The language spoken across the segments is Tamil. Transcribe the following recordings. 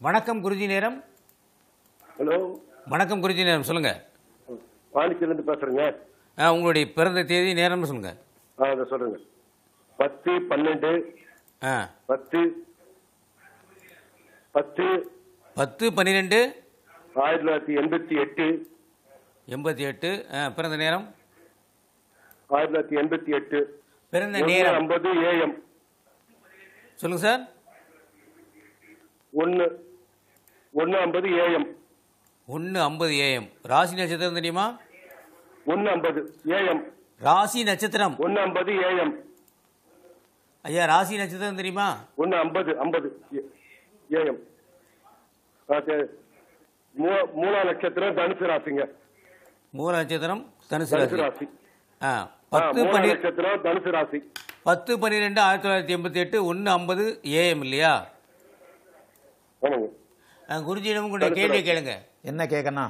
வணக்கம் குருஜி நேரம் ஹலோ வணக்கம் குருஜி நேரம் சொல்லுங்க பாண்டிச்சேரிலேருந்து பேசுறேங்க ஆ, உங்களுடைய பிறந்த தேதி நேரம்னு சொல்லுங்க ஆ அதை சொல்றேங்க பத்து பன்னெண்டு ஆ பத்து பத்து பத்து பன்னிரெண்டு ஆயிரத்தி தொள்ளாயிரத்தி எண்பத்தி எட்டு எண்பத்தி எட்டு ஆ, பிறந்த நேரம் ஆயிரத்தி தொள்ளாயிரத்தி எண்பத்தி எட்டு பிறந்த ஒன்று நேரம் ஐம்பது ஏஎம் சொல்லுங்க சார் ஒன்று ஒன்று ஐம்பது ஏஎம் ஒன்று ஐம்பது ஏஎம் ராசி நட்சத்திரம் தெரியுமா ஒன்று ஐம்பது ஏஎம் ராசி நட்சத்திரம் ஒன்று ஐம்பது ஏஎம் ஐயா ராசி நட்சத்திரம் தெரியுமா ஒன்று ஐம்பது ஐம்பது ஏஎம் மூணா நட்சத்திரம் தனுசு ராசிங்க மூல நட்சத்திரம் தனுசு தனுசு ராசி ராசி ஆ ஆ, பத்து மூணா பன்னி நட்சத்திரம் தனுசு ராசி பத்து பன்னிரெண்டு ஆயிரத்தி தொள்ளாயிரத்தி எண்பத்தி எட்டு ஒன்று ஐம்பது ஏஎம் இல்லையா ஆமாங்க ஆ, குருஜியிடம் உங்களுடைய கேள்வியை கேளுங்க என்ன கேட்கணும்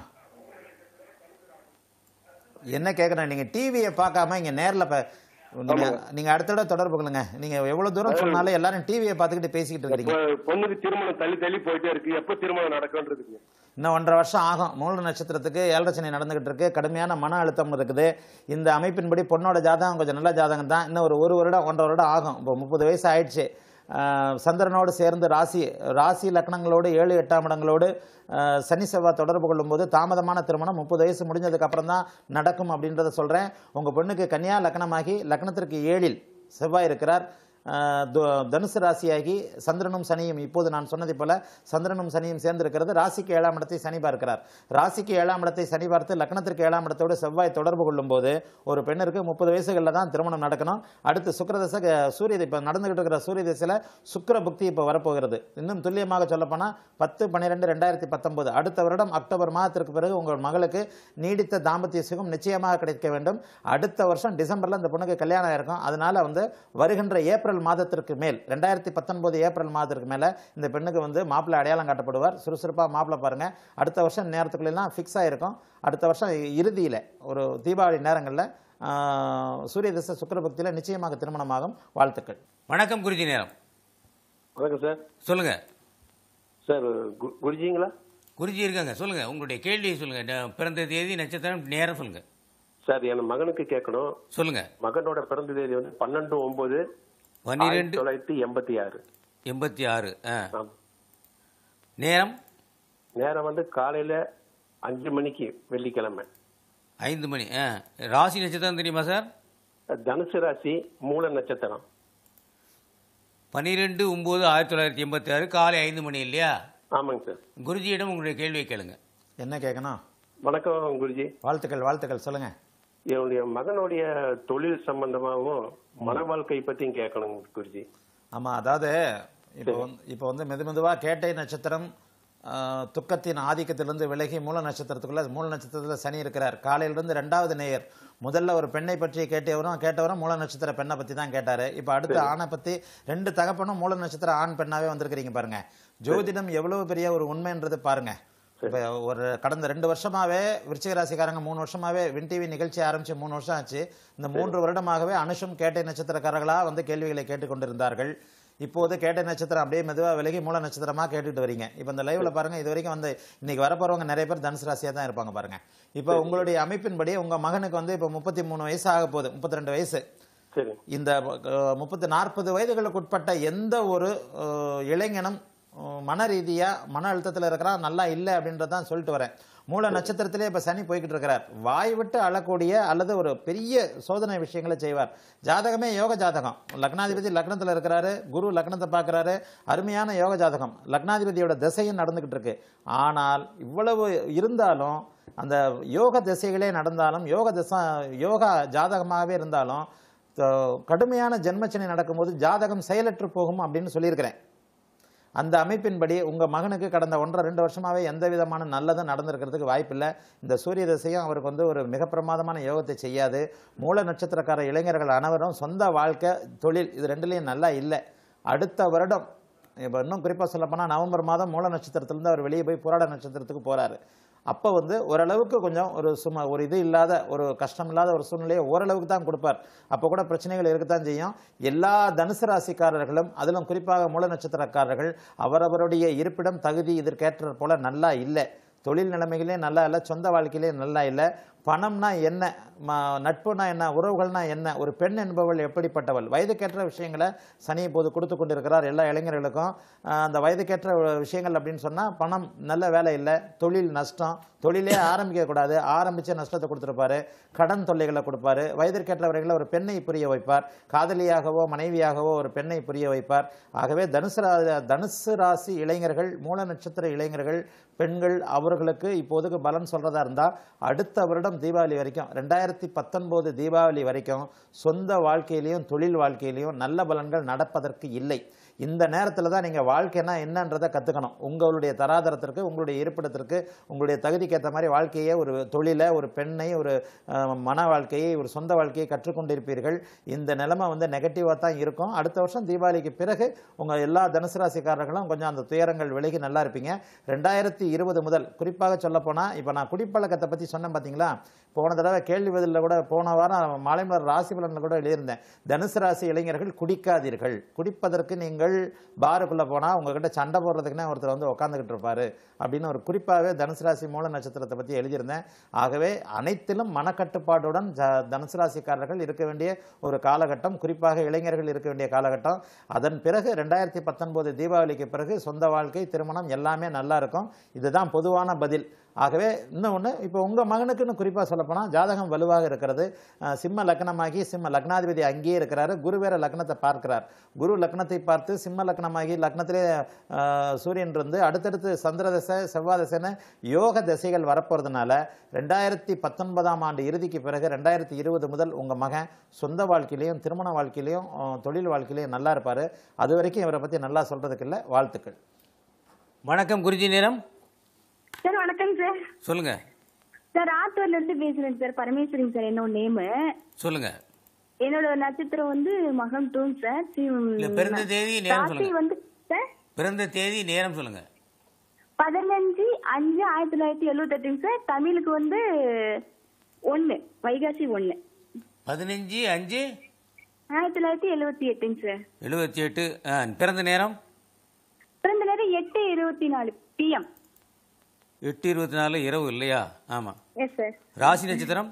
என்ன கேட்கணும் நீங்க டிவியை பார்க்காம இங்க நேர்ல ப- நீங்க நீங்க அடுத்த தடவை தொடர்பு கொள்ளுங்க நீங்க எவ்வளவு தூரம் சொன்னாலும் எல்லாரும் டிவியை பார்த்துக்கிட்டு பேசிக்கிட்டு இருக்கிறீங்க பொ- பொண்ணுக்கு திருமணம் தள்ளி தள்ளி போயிட்டே இருக்கு எப்ப திருமணம் நடக்கும்ன்றதுக்கு இன்னும் ஒன்றரை வருஷம் ஆகும் மூல நட்சத்திரத்துக்கு ஏழரை சனி நடந்துகிட்டு இருக்கு கடுமையான மன அழுத்தம் இருக்குது இந்த அமைப்பின்படி பொண்ணோட ஜாதகம் கொஞ்சம் நல்ல ஜாதகம் தான் இன்னும் ஒரு ஒரு வருடம் ஒன்றரை வருடம் ஆகும் இப்போ முப்பது வயசு ஆயிடுச்சு ஆஹ் சந்திரனோடு சேர்ந்து ராசி ராசி லக்னங்களோடு ஏழு எட்டாம் இடங்களோடு ஆஹ் சனி செவ்வாய் தொடர்பு கொள்ளும்போது தாமதமான திருமணம் முப்பது வயசு முடிஞ்சதுக்கு அப்புறம் தான் நடக்கும் அப்படின்றத சொல்கிறேன் உங்கள் பொண்ணுக்கு கன்னியா லக்னமாகி லக்னத்திற்கு ஏழில் செவ்வாய் இருக்கிறார் ஆஹ் து- தனுசு ராசியாகி சந்திரனும் சனியும் இப்போது நான் சொன்னதை போல சந்திரனும் சனியும் சேர்ந்திருக்கிறது ராசிக்கு ஏழாம் இடத்தை சனி பார்க்கிறார் ராசிக்கு ஏழாம் இடத்தை சனி பார்த்து லக்னத்திற்கு ஏழாம் இடத்தோடு செவ்வாய் தொடர்பு கொள்ளும்போது ஒரு பெண்ணிற்கு முப்பது வயசுகளில் தான் திருமணம் நடக்கணும் அடுத்து சுக்கிரதசை க- சூரிய இப்போ நடந்துகிட்டு இருக்கிற சூரிய திசையில் சுக்கிர புக்தி இப்போ வரப்போகிறது இன்னும் துல்லியமாக சொல்லப்போனால் பத்து பன்னிரெண்டு ரெண்டாயிரத்தி பத்தொன்பது அடுத்த வருடம் அக்டோபர் மாதத்திற்கு பிறகு உங்கள் மகளுக்கு நீடித்த தாம்பத்திய சுகம் நிச்சயமாக கிடைக்க வேண்டும் அடுத்த வருஷம் டிசம்பரில் இந்த பொண்ணுக்கு கல்யாணம் ஆயிருக்கும் அதனால வந்து வருகின்ற ஏப்ரல் மாதத்திற்கு மேல் ரெண்டாயிரத்தி பத்தொன்பது ஏப்ரல் மாதத்திற்கு மேலே இந்த பெண்ணுக்கு வந்து மாப்பிள்ளை அடையாளம் காட்டப்படுவார் சுறுசுறுப்பாக மாப்பிள்ளை பாருங்க அடுத்த வருஷம் நேரத்துக்குள்ளெல்லாம் ஃபிக்ஸ் ஆயிருக்கும் அடுத்த வருஷம் இறுதியில் ஒரு தீபாவளி நேரங்களில் சூரிய திசை சுக்கரபக்தியில் நிச்சயமாக திருமணமாகும் வாழ்த்துக்கள் வணக்கம் குருஜி நேரம் வணக்கம் சார் சொல்லுங்க சார் கு- குருஜிங்களா குருஜி இருக்காங்க சொல்லுங்க உங்களுடைய கேள்வியை சொல்லுங்க ந- பிறந்த தேதி நட்சத்திரம் நேரம் சொல்லுங்க சார் என் மகனுக்கு கேட்கணும் சொல்லுங்க மகனோட பிறந்த தேதி வந்து பன்னெண்டு ஒன்பது ஆயிரத்தி பன்னிரெண்டு தொள்ளாயிரத்தி எண்பத்தி ஆறு எண்பத்தி ஆறு ஆ ஆமா. நேரம் நேரம் வந்து காலையில அஞ்சு மணிக்கு வெள்ளிக்கிழமை ஐந்து மணி ஆ ராசி நட்சத்திரம் தெரியுமா சார் தனுசு ராசி மூல நட்சத்திரம் பன்னிரெண்டு ஒம்பது ஆயிரத்தி தொள்ளாயிரத்தி எண்பத்தி ஆறு காலை ஐந்து மணி இல்லையா ஆமாங்க சார் குருஜியிடம் உங்களுடைய கேள்வியை கேளுங்க என்ன கேட்கணும் வணக்கம் குருஜி வாழ்த்துக்கள் வாழ்த்துக்கள் சொல்லுங்க என்னுடைய மகனுடைய தொழில் சம்பந்தமாகவும் மன வாழ்க்கை பத்தியும் கேட்கணும் குருஜி ஆமாம் அதாவது இப்போ வந்து இப்போ வந்து மெது மெதுவாக கேட்டை நட்சத்திரம் ஆ, துக்கத்தின் ஆதிக்கத்திலிருந்து விலகி மூல நட்சத்திரத்துக்குள்ள மூல நட்சத்திரத்தில் சனி இருக்கிறார் காலையிலிருந்து ரெண்டாவது நேயர் முதல்ல ஒரு பெண்ணை பற்றி கேட்டவரும் கேட்டவரும் மூல நட்சத்திர பெண்ணை பற்றி தான் கேட்டார் இப்போ அடுத்து ஆணை பற்றி ரெண்டு தகப்பனும் மூல நட்சத்திர ஆண் பெண்ணாவே வந்திருக்கிறீங்க பாருங்க ஜோதிடம் எவ்வளவு பெரிய ஒரு உண்மைன்றது பாருங்க இப்போ ஒரு கடந்த ரெண்டு வருஷமாவே விருச்சிக ராசிக்காரங்க மூணு வருஷமாவே வின் டிவி நிகழ்ச்சி ஆரம்பிச்சு மூணு வருஷம் ஆச்சு இந்த மூன்று வருடமாகவே அனுஷம் கேட்டை நட்சத்திரக்காரர்களா வந்து கேள்விகளை கேட்டுக்கொண்டிருந்தார்கள் இப்போது கேட்டை நட்சத்திரம் அப்படியே மெதுவாக விலகி மூல நட்சத்திரமா கேட்டுட்டு வரீங்க இப்போ இந்த லைவ்ல பாருங்க இது வரைக்கும் வந்து இன்னைக்கு வரப்போறவங்க நிறைய பேர் தனுசு ராசியா தான் இருப்பாங்க பாருங்க இப்போ உங்களுடைய அமைப்பின்படி உங்க மகனுக்கு வந்து இப்போ முப்பத்தி மூணு வயசு ஆக போகுது முப்பத்தி ரெண்டு வயசு சரி இந்த அஹ், முப்பத்து நாற்பது வயதுகளுக்கு உட்பட்ட எந்த ஒரு அஹ், இளைஞனும் அஹ், மன ரீதியா மன அழுத்தத்தில் இருக்கிறான் நல்லா இல்லை அப்படின்றதான் சொல்லிட்டு வரேன் மூல நட்சத்திரத்திலே இப்ப சனி போய்கிட்டு இருக்கிறார் வாய் விட்டு அழக்கூடிய அல்லது ஒரு பெரிய சோதனை விஷயங்களை செய்வார் ஜாதகமே யோக ஜாதகம் லக்னாதிபதி லக்னத்தில் இருக்கிறாரு குரு லக்னத்தை பார்க்கறாரு அருமையான யோக ஜாதகம் லக்னாதிபதியோட திசையும் நடந்துகிட்டு இருக்கு ஆனால் இவ்வளவு இருந்தாலும் அந்த யோக திசைகளே நடந்தாலும் யோக திசை யோகா ஜாதகமாகவே இருந்தாலும் த- கடுமையான ஜென்மச்சனி நடக்கும்போது ஜாதகம் செயலற்று போகும் அப்படின்னு சொல்லியிருக்கிறேன் அந்த அமைப்பின்படி உங்கள் மகனுக்கு கடந்த ஒன்றரை ரெண்டு வருஷமாவே எந்த விதமான நல்லதும் நடந்திருக்கிறதுக்கு வாய்ப்பில்லை இந்த சூரிய திசையும் அவருக்கு வந்து ஒரு மிக பிரமாதமான யோகத்தை செய்யாது மூல நட்சத்திரக்கார இளைஞர்கள் அனைவரும் சொந்த வாழ்க்கை தொழில் இது ரெண்டுலேயும் நல்லா இல்லை அடுத்த வருடம் இப்போ இன்னும் குறிப்பாக சொல்லப்போனால் நவம்பர் மாதம் மூல நட்சத்திரத்திலேருந்து அவர் வெளியே போய் புராட நட்சத்திரத்துக்கு போகிறாரு அப்போ வந்து ஓரளவுக்கு கொஞ்சம் ஒரு சும்மா ஒரு இது இல்லாத ஒரு கஷ்டம் இல்லாத ஒரு சூழ்நிலையை ஓரளவுக்கு தான் கொடுப்பார் அப்போ கூட பிரச்சனைகள் இருக்கத்தான் செய்யும் எல்லா தனுசு ராசிக்காரர்களும் அதிலும் குறிப்பாக மூல நட்சத்திரக்காரர்கள் அவரவருடைய இருப்பிடம் தகுதி இதற்கேற்ற போல நல்லா இல்லை தொழில் நிலைமைகளே நல்லா இல்லை சொந்த வாழ்க்கையிலே நல்லா இல்லை பணம்னா என்ன ம- நட்புனா என்ன உறவுகள்னா என்ன ஒரு பெண் என்பவள் எப்படிப்பட்டவள் வயதுக்கேற்ற விஷயங்களை சனி இப்போது கொடுத்து கொண்டிருக்கிறார் எல்லா இளைஞர்களுக்கும் ஆஹ் அந்த வயதுக்கேற்ற விஷயங்கள் அப்படின்னு சொன்னால் பணம் நல்ல வேலை இல்லை தொழில் நஷ்டம் தொழிலே ஆரம்பிக்கக்கூடாது ஆரம்பித்து நஷ்டத்தை கொடுத்துருப்பாரு கடன் தொல்லைகளை கொடுப்பாரு வயதிற்கேற்றவர்களை ஒரு பெண்ணை புரிய வைப்பார் காதலியாகவோ மனைவியாகவோ ஒரு பெண்ணை புரிய வைப்பார் ஆகவே தனுசு ரா- தனுசு ராசி இளைஞர்கள் மூல நட்சத்திர இளைஞர்கள் பெண்கள் அவர்களுக்கு இப்போதுக்கு பலன் சொல்றதா இருந்தா அடுத்த வருடம் தீபாவளி வரைக்கும் ரெண்டாயிரத்தி பத்தொன்பது தீபாவளி வரைக்கும் சொந்த வாழ்க்கையிலையும் தொழில் வாழ்க்கையிலையும் நல்ல பலன்கள் நடப்பதற்கு இல்லை இந்த நேரத்தில் தான் நீங்கள் வாழ்க்கைனா என்னன்றதை கற்றுக்கணும் உங்களுடைய தராதரத்திற்கு உங்களுடைய இருப்பிடத்திற்கு உங்களுடைய தகுதிக்கு ஏற்ற மாதிரி வாழ்க்கையை ஒரு தொழிலை ஒரு பெண்ணை ஒரு அஹ், மன வாழ்க்கையை ஒரு சொந்த வாழ்க்கையை கற்றுக்கொண்டிருப்பீர்கள் இந்த நிலைமை வந்து நெகட்டிவாக தான் இருக்கும் அடுத்த வருஷம் தீபாவளிக்கு பிறகு உங்கள் எல்லா தனுசு ராசிக்காரர்களும் கொஞ்சம் அந்த துயரங்கள் விலகி நல்லா இருப்பீங்க ரெண்டாயிரத்தி இருபது முதல் குறிப்பாக சொல்லப்போனால் இப்போ நான் குடிப்பழக்கத்தை பற்றி சொன்னேன் பார்த்தீங்களா போன தடவை கேள்வி பதிலில் கூட போன வாரம் மாலைமலர் ராசி பலனில் கூட எழுதியிருந்தேன் தனுசு ராசி இளைஞர்கள் குடிக்காதீர்கள் குடிப்பதற்கு நீங்கள் பாருக்குள்ளே போனால் உங்ககிட்ட சண்டை போடுறதுக்குன்னே ஒருத்தர் வந்து உட்காந்துக்கிட்டு இருப்பாரு அப்படின்னு ஒரு குறிப்பாகவே தனுசு ராசி மூல நட்சத்திரத்தை பற்றி எழுதியிருந்தேன் ஆகவே அனைத்திலும் மனக்கட்டுப்பாட்டுடன் ஜ- தனுசு ராசிக்காரர்கள் இருக்க வேண்டிய ஒரு காலகட்டம் குறிப்பாக இளைஞர்கள் இருக்க வேண்டிய காலகட்டம் அதன் பிறகு ரெண்டாயிரத்தி பத்தொன்பது தீபாவளிக்கு பிறகு சொந்த வாழ்க்கை திருமணம் எல்லாமே நல்லா இருக்கும் இதுதான் பொதுவான பதில் ஆகவே இன்னொன்று இப்போ உங்கள் மகனுக்குன்னு குறிப்பாக சொல்லப்போனால் ஜாதகம் வலுவாக இருக்கிறது அஹ், சிம்ம லக்னமாகி சிம்ம லக்னாதிபதி அங்கேயே இருக்கிறாரு குரு வேற லக்னத்தை பார்க்கிறார் குரு லக்னத்தை பார்த்து சிம்ம லக்னமாகி லக்னத்திலே அஹ், சூரியன் இருந்து அடுத்தடுத்து சந்திர தசை செவ்வாய் தசைன்னு யோக திசைகள் வரப்போகிறதுனால ரெண்டாயிரத்தி பத்தொன்பதாம் ஆண்டு இறுதிக்கு பிறகு ரெண்டாயிரத்தி இருபது முதல் உங்கள் மகன் சொந்த வாழ்க்கையிலையும் திருமண வாழ்க்கையிலையும் அஹ், தொழில் வாழ்க்கையிலையும் நல்லா இருப்பார் அது வரைக்கும் இவரை பற்றி நல்லா சொல்கிறதுக்கு இல்லை வாழ்த்துக்கள் வணக்கம் குருஜி நேரம் சார் வணக்கம் சார் சொல்லுங்க சார் ஆத்தூர்ல இருந்து பேசுறேன் சார் பரமேஸ்வரிங்க சார் என்னோட நேமு சொல்லுங்க என்னோட நட்சத்திரம் வந்து மகம் டூன் சார் சி- இல்ல பிறந்த தேதி நேரம் ராசி சொல்லுங்க வந்து சார் பிறந்த தேதி நேரம் சொல்லுங்க பதினஞ்சு அஞ்சு ஆயிரத்தி தொள்ளாயிரத்தி எழுவத்தெட்டுங்க சார் தமிழுக்கு வந்து ஒண்ணு வைகாசி ஒண்ணு பதினஞ்சு அஞ்சு ஆயிரத்தி தொள்ளாயிரத்தி எழுவத்தி எட்டுங்க சார் எழுபத்தி எட்டு ஆ, பிறந்த நேரம் பிறந்த நேரம் எட்டு இருபத்தி நாலு பிஎம் எட்டு இருபத்தி நாலு இரவு இல்லையா ஆமாம் எஸ் சார் ராசி நட்சத்திரம்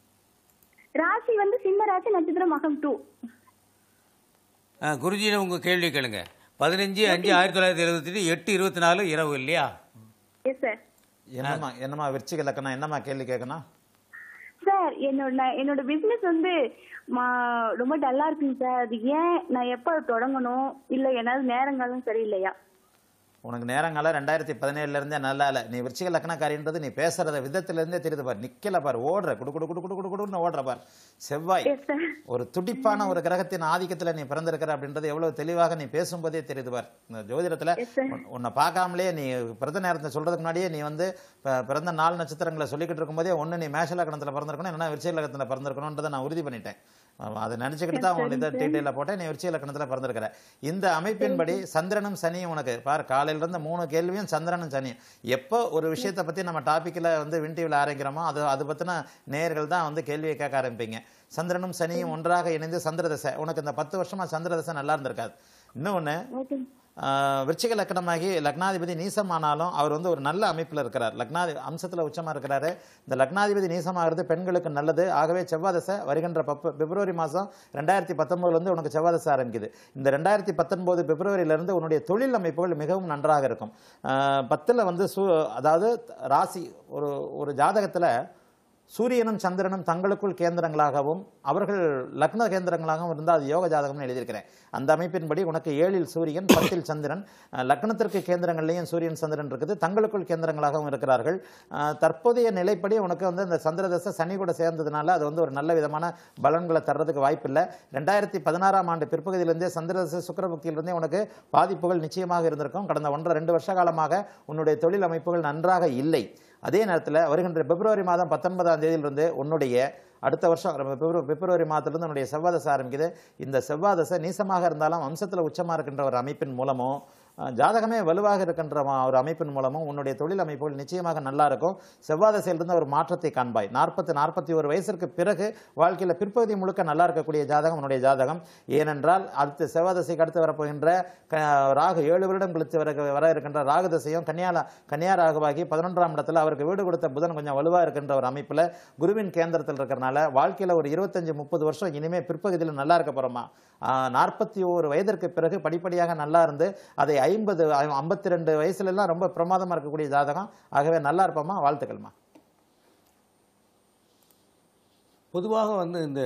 ராசி வந்து சிம்ம ராசி நட்சத்திரம் மகம் டூ ஆ, குருஜியிடம் உங்கள் கேள்வி கேளுங்க பதினஞ்சு அஞ்சு ஆயிரத்தி தொள்ளாயிரத்தி எழுபத்தி எட்டு இருபத்தி நாலு இரவு இல்லையா எஸ் சார் என்னம்மா என்னம்மா விருச்சிக லக்கணம் என்னம்மா கேள்வி கேட்கணும் சார் என்னோட நான் என்னோட பிசினஸ் வந்து மா- ரொம்ப டல்லா இருக்குங்க சார் அது ஏன் நான் எப்ப தொடங்கணும் இல்ல ஏதாவது நேரங்களும் சரியில்லையா உனக்கு நேரங்கால ரெண்டாயிரத்தி பதினேழுல இருந்தே நல்லா இல்லை நீ விருச்சிக லக்னக்காரின்றது நீ பேசுறத விதத்துல இருந்தே தெரியுது பார் நிக்கல பார் ஓடுற குடு குடு குடு குடு குடு குடுன்னு ஓடுற பார் செவ்வாய் எஸ் சார் ஒரு துடிப்பான ஒரு கிரகத்தின் ஆதிக்கத்துல நீ பிறந்திருக்கிற அப்படின்றது எவ்வளவு தெளிவாக நீ பேசும்போதே தெரியுது பார் இந்த ஜோதிடத்துல Yes, sir. உன்- உன்னை பார்க்காமலே நீ பிறந்த நேரத்தை சொல்றதுக்கு முன்னாடியே நீ வந்து ப- பிறந்த நாள் நட்சத்திரங்களை சொல்லிக்கிட்டு இருக்கும்போதே ஒண்ணு நீ மேஷ லக்னத்துல பிறந்திருக்கணும் இல்லைன்னா விருச்சிக லக்னத்துல பிறந்திருக்கணும்ன்றதை நான் உறுதி பண்ணிட்டேன் ஆமா, அதை நினைச்சுக்கிட்டு தான் உன் இதை டீட்டெயில போட்டேன் நீ விருச்சிக லக்னத்துல பிறந்திருக்கிற இந்த அமைப்பின்படி சந்திரனும் சனியும் உனக்கு பார் காலையில இருந்து மூணு கேள்வியும் சந்திரனும் சனியும் எப்போ ஒரு விஷயத்தை பத்தி நம்ம டாபிக்ல வந்து வின்டிவில் ஆரம்பிக்கிறோமோ அது அது பத்தின நேயர்கள் தான் வந்து கேள்வியை கேட்க ஆரம்பிப்பீங்க சந்திரனும் சனியும் ஒன்றாக இணைந்து சந்திர தசை உனக்கு இந்த பத்து வருஷமா சந்திர தசை நல்லா இருந்திருக்காது இன்னொன்னு ஓகே ஆஹ் விருச்சிக லக்னமாகி லக்னாதிபதி நீசமானாலும் அவர் வந்து ஒரு நல்ல அமைப்பில் இருக்கிறார் லக்னாதி அம்சத்தில் உச்சமாக இருக்கிறாரு இந்த லக்னாதிபதி நீசமாகிறது பெண்களுக்கு நல்லது ஆகவே செவ்வாதசை வருகின்ற பப்பு பிப்ரவரி மாதம் ரெண்டாயிரத்தி பத்தொம்போதுலேருந்து உனக்கு செவ்வாதசை ஆரம்பிக்குது இந்த ரெண்டாயிரத்தி பத்தொன்பது பிப்ரவரியிலேருந்து உன்னுடைய தொழில் அமைப்புகள் மிகவும் நன்றாக இருக்கும் பத்தில் வந்து சூ அதாவது ராசி ஒரு ஒரு ஜாதகத்தில் சூரியனும் சந்திரனும் தங்களுக்குள் கேந்திரங்களாகவும் அவர்கள் லக்ன கேந்திரங்களாகவும் இருந்தால் அது யோக ஜாதகம்னு எழுதியிருக்கிறேன் அந்த அமைப்பின்படி உனக்கு ஏழில் சூரியன் பத்தில் சந்திரன் அஹ், லக்னத்திற்கு கேந்திரங்கள்லையும் சூரியன் சந்திரன் இருக்குது தங்களுக்குள் கேந்திரங்களாகவும் இருக்கிறார்கள் அஹ், தற்போதைய நிலைப்படி உனக்கு வந்து இந்த சந்திரதசை சனி கூட சேர்ந்ததுனால அது வந்து ஒரு நல்ல விதமான பலன்களை தர்றதுக்கு வாய்ப்பில்லை ரெண்டாயிரத்தி பதினாறாம் ஆண்டு பிற்பகுதியிலிருந்தே சந்திரதசை சுக்கரபக்தியிலிருந்தே உனக்கு பாதிப்புகள் நிச்சயமாக இருந்திருக்கும் கடந்த ஒன்றரை ரெண்டு வருஷ காலமாக உன்னுடைய தொழில் அமைப்புகள் நன்றாக இல்லை அதே நேரத்தில் வருகின்ற பிப்ரவரி மாதம் பத்தொன்பதாம் தேதியிலிருந்து உன்னுடைய அடுத்த வருஷம் பிப்ரவரி பிப்ரவரி மாதத்திலிருந்து உன்னுடைய செவ்வாதசை ஆரம்பிக்குது இந்த செவ்வாதசை நீசமாக இருந்தாலும் வம்சத்தில் உச்சமாக இருக்கின்ற ஒரு அமைப்பின் மூலமோ அஹ், ஜாதகமே வலுவாக இருக்கின்ற மா- ஒரு அமைப்பின் மூலமும் உன்னுடைய தொழில் அமைப்புகள் நிச்சயமாக நல்லா இருக்கும் செவ்வாய் திசையிலிருந்து ஒரு மாற்றத்தை காண்பாய் நாற்பத்து நாற்பத்தி ஒரு வயசிற்கு பிறகு வாழ்க்கையில் பிற்பகுதி முழுக்க நல்லா இருக்கக்கூடிய ஜாதகம் உன்னுடைய ஜாதகம் ஏனென்றால் அடுத்து செவ்வாய் திசைக்கு அடுத்து வரப்போகின்ற க- ராகு ஏழு வருடம் கழித்து வர வர இருக்கின்ற ராகு திசையும் கன்னியால கன்னியா ராகுவாகி பதினொன்றாம் இடத்துல அவருக்கு வீடு கொடுத்த புதன் கொஞ்சம் வலுவா இருக்கின்ற ஒரு அமைப்புல குருவின் கேந்திரத்தில் இருக்கிறனால வாழ்க்கையில ஒரு இருபத்தஞ்சு முப்பது வருஷம் இனிமே பிற்பகுதியில் நல்லா இருக்க போறோமா நாற்பத்தி ஓரு வயதிற்கு பிறகு படிப்படியாக நல்லா இருந்து அதை ஐம்பது ஐம்பத்தி ரெண்டு வயசுல எல்லாம் ரொம்ப பிரமாதமா இருக்கக்கூடிய ஜாதகம் ஆகவே நல்லா இருப்போமா வாழ்த்துக்கள்மா பொதுவாக வந்து இந்த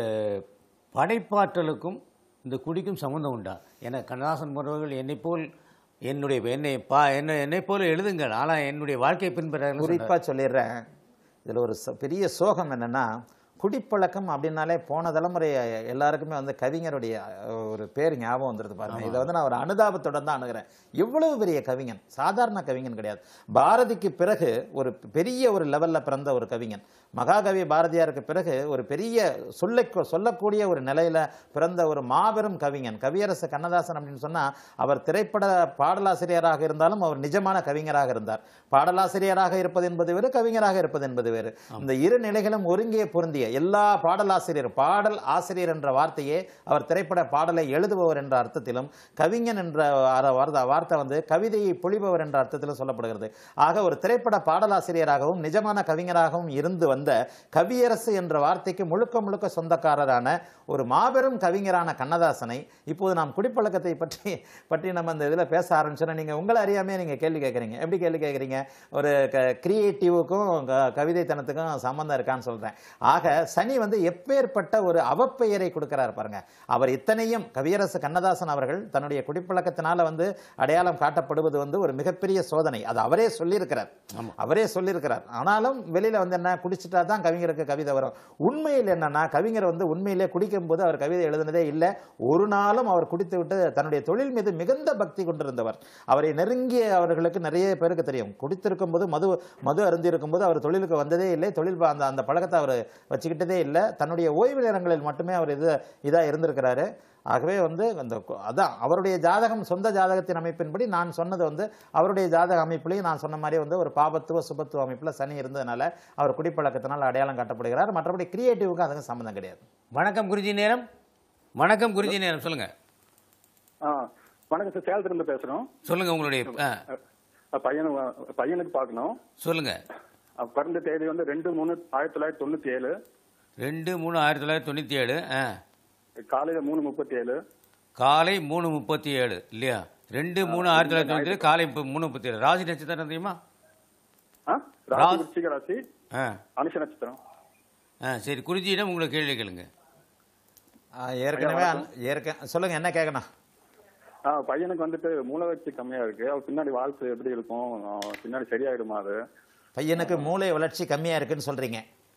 படைப்பாற்றலுக்கும் இந்த குடிக்கும் சம்மந்தம் உண்டா ஏன்னா கண்ணதாசன் போன்றவர்கள் என்னை போல் என்னுடைய என்னை பா என்ன என்னை போல எழுதுங்கள் ஆனால் என்னுடைய வாழ்க்கை பின்பற்ற குறிப்பா சொல்லிடுறேன் இதுல ஒரு ச- பெரிய சோகம் என்னன்னா குடிப்பழக்கம் அப்படின்னாலே போன தலைமுறை எல்லாருக்குமே வந்து கவிஞருடைய அஹ், ஒரு பேர் ஞாபகம் வந்துருது பாருங்க இதை வந்து நான் ஒரு அனுதாபத்துடன் தான் அணுகிறேன் எவ்வளவு பெரிய கவிஞன் சாதாரண கவிஞன் கிடையாது பாரதிக்கு பிறகு ஒரு பெரிய ஒரு லெவல்ல பிறந்த ஒரு கவிஞன் மகாகவி பாரதியாருக்கு பிறகு ஒரு பெரிய சொல்ல சொல்லக்கூடிய ஒரு நிலையில பிறந்த ஒரு மாபெரும் கவிஞன் கவியரசு கண்ணதாசன் அப்படின்னு சொன்னா அவர் திரைப்பட பாடலாசிரியராக இருந்தாலும் அவர் நிஜமான கவிஞராக இருந்தார் பாடலாசிரியராக இருப்பது என்பது வேறு கவிஞராக இருப்பது என்பது வேறு இந்த இரு நிலைகளும் ஒருங்கே பொருந்திய எல்லா பாடலாசிரியர் பாடல் ஆசிரியர் என்ற வார்த்தையே அவர் திரைப்பட பாடலை எழுதுபவர் என்ற அர்த்தத்திலும் கவிஞன் என்ற அர- வார்த்தை வார்த்தை வந்து கவிதையை பொழிபவர் என்ற அர்த்தத்திலும் சொல்லப்படுகிறது ஆக ஒரு திரைப்பட பாடலாசிரியராகவும் நிஜமான கவிஞராகவும் இருந்து வந்த கவியரசு என்ற வார்த்தைக்கு முழுக்க முழுக்க சொந்தக்காரரான ஒரு மாபெரும் கவிஞரான கண்ணதாசனை இப்போது நாம் குடிப்பழக்கத்தை பற்றி பற்றி நம்ம இந்த இதில் பேச ஆரம்பிச்சோன்னா நீங்கள் உங்களை அறியாமே நீங்கள் கேள்வி கேட்குறீங்க எப்படி கேள்வி கேட்குறீங்க ஒரு கிரியேட்டிவுக்கும் கவிதைத்தனத்துக்கும் சம்மந்தம் இருக்கான்னு சொல்கிறேன் ஆக சனி வந்து எப்பேற்பட்ட ஒரு அவப்பெயரை கொடுக்கிறார் பாருங்க அவர் இத்தனையும் கவியரசு கண்ணதாசன் அவர்கள் தன்னுடைய குடிப்பழக்கத்தினால வந்து அடையாளம் காட்டப்படுவது வந்து ஒரு மிகப்பெரிய சோதனை அது அவரே சொல்லியிருக்கிறார் அவரே சொல்லியிருக்கிறார் ஆனாலும் வெளியில வந்து என்ன குடிச்சிட்டா தான் கவிஞருக்கு கவிதை வரும் உண்மையில் என்னன்னா கவிஞர் வந்து உண்மையிலே குடிக்கும் போது அவர் கவிதை எழுதினதே இல்லை ஒரு நாளும் அவர் குடித்து விட்டு தன்னுடைய தொழில் மீது மிகுந்த பக்தி கொண்டிருந்தவர் அவரை நெருங்கிய அவர்களுக்கு நிறைய பேருக்கு தெரியும் குடித்திருக்கும் போது மது மது அருந்திருக்கும் போது அவர் தொழிலுக்கு வந்ததே இல்லை தொழில் ப- அந்த அந்த பழக்கத்தை அவர் வச்சுக்கிட்டதே இல்லை தன்னுடைய ஓய்வு நேரங்களில் மட்டுமே அவர் இது இதாக இருந்திருக்கிறாரு ஆகவே வந்து அந்த கு- அதான் அவருடைய ஜாதகம் சொந்த ஜாதகத்தின் அமைப்பின்படி நான் சொன்னது வந்து அவருடைய ஜாதக அமைப்புலையும் நான் சொன்ன மாதிரி வந்து ஒரு பாபத்துவ சுபத்துவ அமைப்பில் சனி இருந்ததுனால அவர் குடிப்பழக்கத்தினால் அடையாளம் காட்டப்படுகிறார் மற்றபடி கிரியேட்டிவுக்கு அதுக்கு சம்மந்தம் கிடையாது வணக்கம் குருஜி நேரம் வணக்கம் குருஜி நேரம் சொல்லுங்க ஆ வணக்கம் சார் சேலத்துல இருந்து பேசுறோம் சொல்லுங்க உங்களுடைய ஆ, அஹ் பையனு பையனுக்கு பார்க்கணும் சொல்லுங்க அஹ் பிறந்த தேதி வந்து ரெண்டு மூணு ஆயிரத்தி தொள்ளாயிரத்தி தொண்ணூத்தி ஏழு ரெண்டு மூணு ஆயிரத்தி தொள்ளாயிரத்தி தொண்ணூற்றி ஏழு ஆ காலையில மூணு முப்பத்தி ஏழு காலை மூணு முப்பத்தி ஏழு இல்லையா ரெண்டு மூணு ஆயிரத்தி தொள்ளாயிரத்தி தொண்ணூற்றி ஏழு காலை இப்போ மூணு முப்பத்தி ஏழு ராசி நட்சத்திரம் தெரியுமா ஆ ராசி ரா- விருச்சிக ராசி ஆ அனுஷ நட்சத்திரம் ஆ சரி குருஜியிடம் உங்களை கேள்வி கேளுங்க ஆ, ஏற்கனவே அந்த- ஏற்க சொல்லுங்க என்ன கேட்கணும் ஆ பையனுக்கு வந்துட்டு மூலவர்ச்சி கம்மியா இருக்கு அவர் பின்னாடி வாழ்க்கை எப்படி இருக்கும் அஹ் பின்னாடி சரியாயிடுமா அது பையனுக்கு மூளை வளர்ச்சி கம்மியா இருக்குன்னு சொல்றீங்க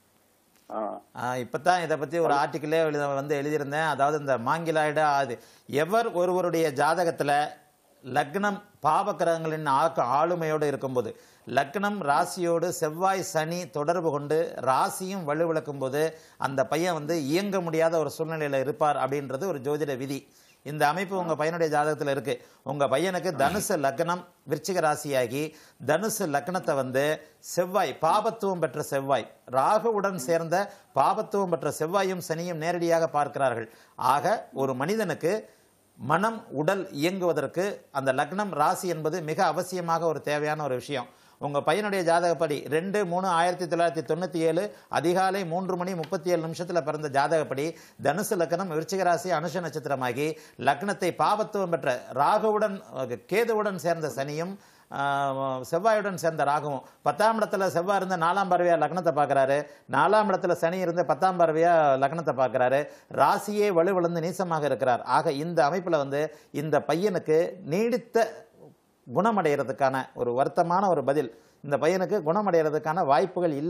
ஆ இப்போ தான் இதை பற்றி ஒரு ஆர்டிக்கிளே எழுத வந்து எழுதியிருந்தேன் அதாவது இந்த மாங்கிலாய்டு அது எவர் ஒருவருடைய ஜாதகத்தில் லக்னம் பாவக்கிரகங்களின் ஆக்க ஆளுமையோடு இருக்கும்போது லக்னம் ராசியோடு செவ்வாய் சனி தொடர்பு கொண்டு ராசியும் வலுவிழக்கும் போது அந்த பையன் வந்து இயங்க முடியாத ஒரு சூழ்நிலையில் இருப்பார் அப்படின்றது ஒரு ஜோதிட விதி இந்த அமைப்பு உங்க பையனுடைய ஜாதகத்தில் இருக்கு உங்க பையனுக்கு தனுசு லக்னம் விருச்சிக ராசியாகி தனுசு லக்னத்தை வந்து செவ்வாய் பாபத்துவம் பெற்ற செவ்வாய் ராகுவுடன் சேர்ந்த பாபத்துவம் பெற்ற செவ்வாயும் சனியும் நேரடியாக பார்க்கிறார்கள் ஆக ஒரு மனிதனுக்கு மனம் உடல் இயங்குவதற்கு அந்த லக்னம் ராசி என்பது மிக அவசியமாக ஒரு தேவையான ஒரு விஷயம் உங்க பையனுடைய ஜாதகப்படி ரெண்டு மூணு ஆயிரத்தி தொள்ளாயிரத்தி தொண்ணூத்தி ஏழு அதிகாலை மூன்று மணி முப்பத்தி ஏழு நிமிஷத்துல பிறந்த ஜாதகப்படி தனுசு லக்னம் விருச்சிக ராசி அனுஷ நட்சத்திரமாகி லக்னத்தை பாவத்துவம் பெற்ற ராகுவுடன் அஹ், கேதுவுடன் சேர்ந்த சனியும் ஆஹ், செவ்வாயுடன் சேர்ந்த ராகுவும் பத்தாம் இடத்துல செவ்வாய் இருந்த நாலாம் பார்வையா லக்னத்தை பார்க்கறாரு நாலாம் இடத்துல சனி இருந்து பத்தாம் பார்வையா லக்னத்தை பார்க்கறாரு ராசியே வலுவிழந்து நீசமாக இருக்கிறார் ஆக இந்த அமைப்புல வந்து இந்த பையனுக்கு நீடித்த குணமடைகிறதுக்கான ஒரு வருத்தமான ஒரு பதில் இந்த பையனுக்கு குணமடைகிறதுக்கான வாய்ப்புகள் இல்லை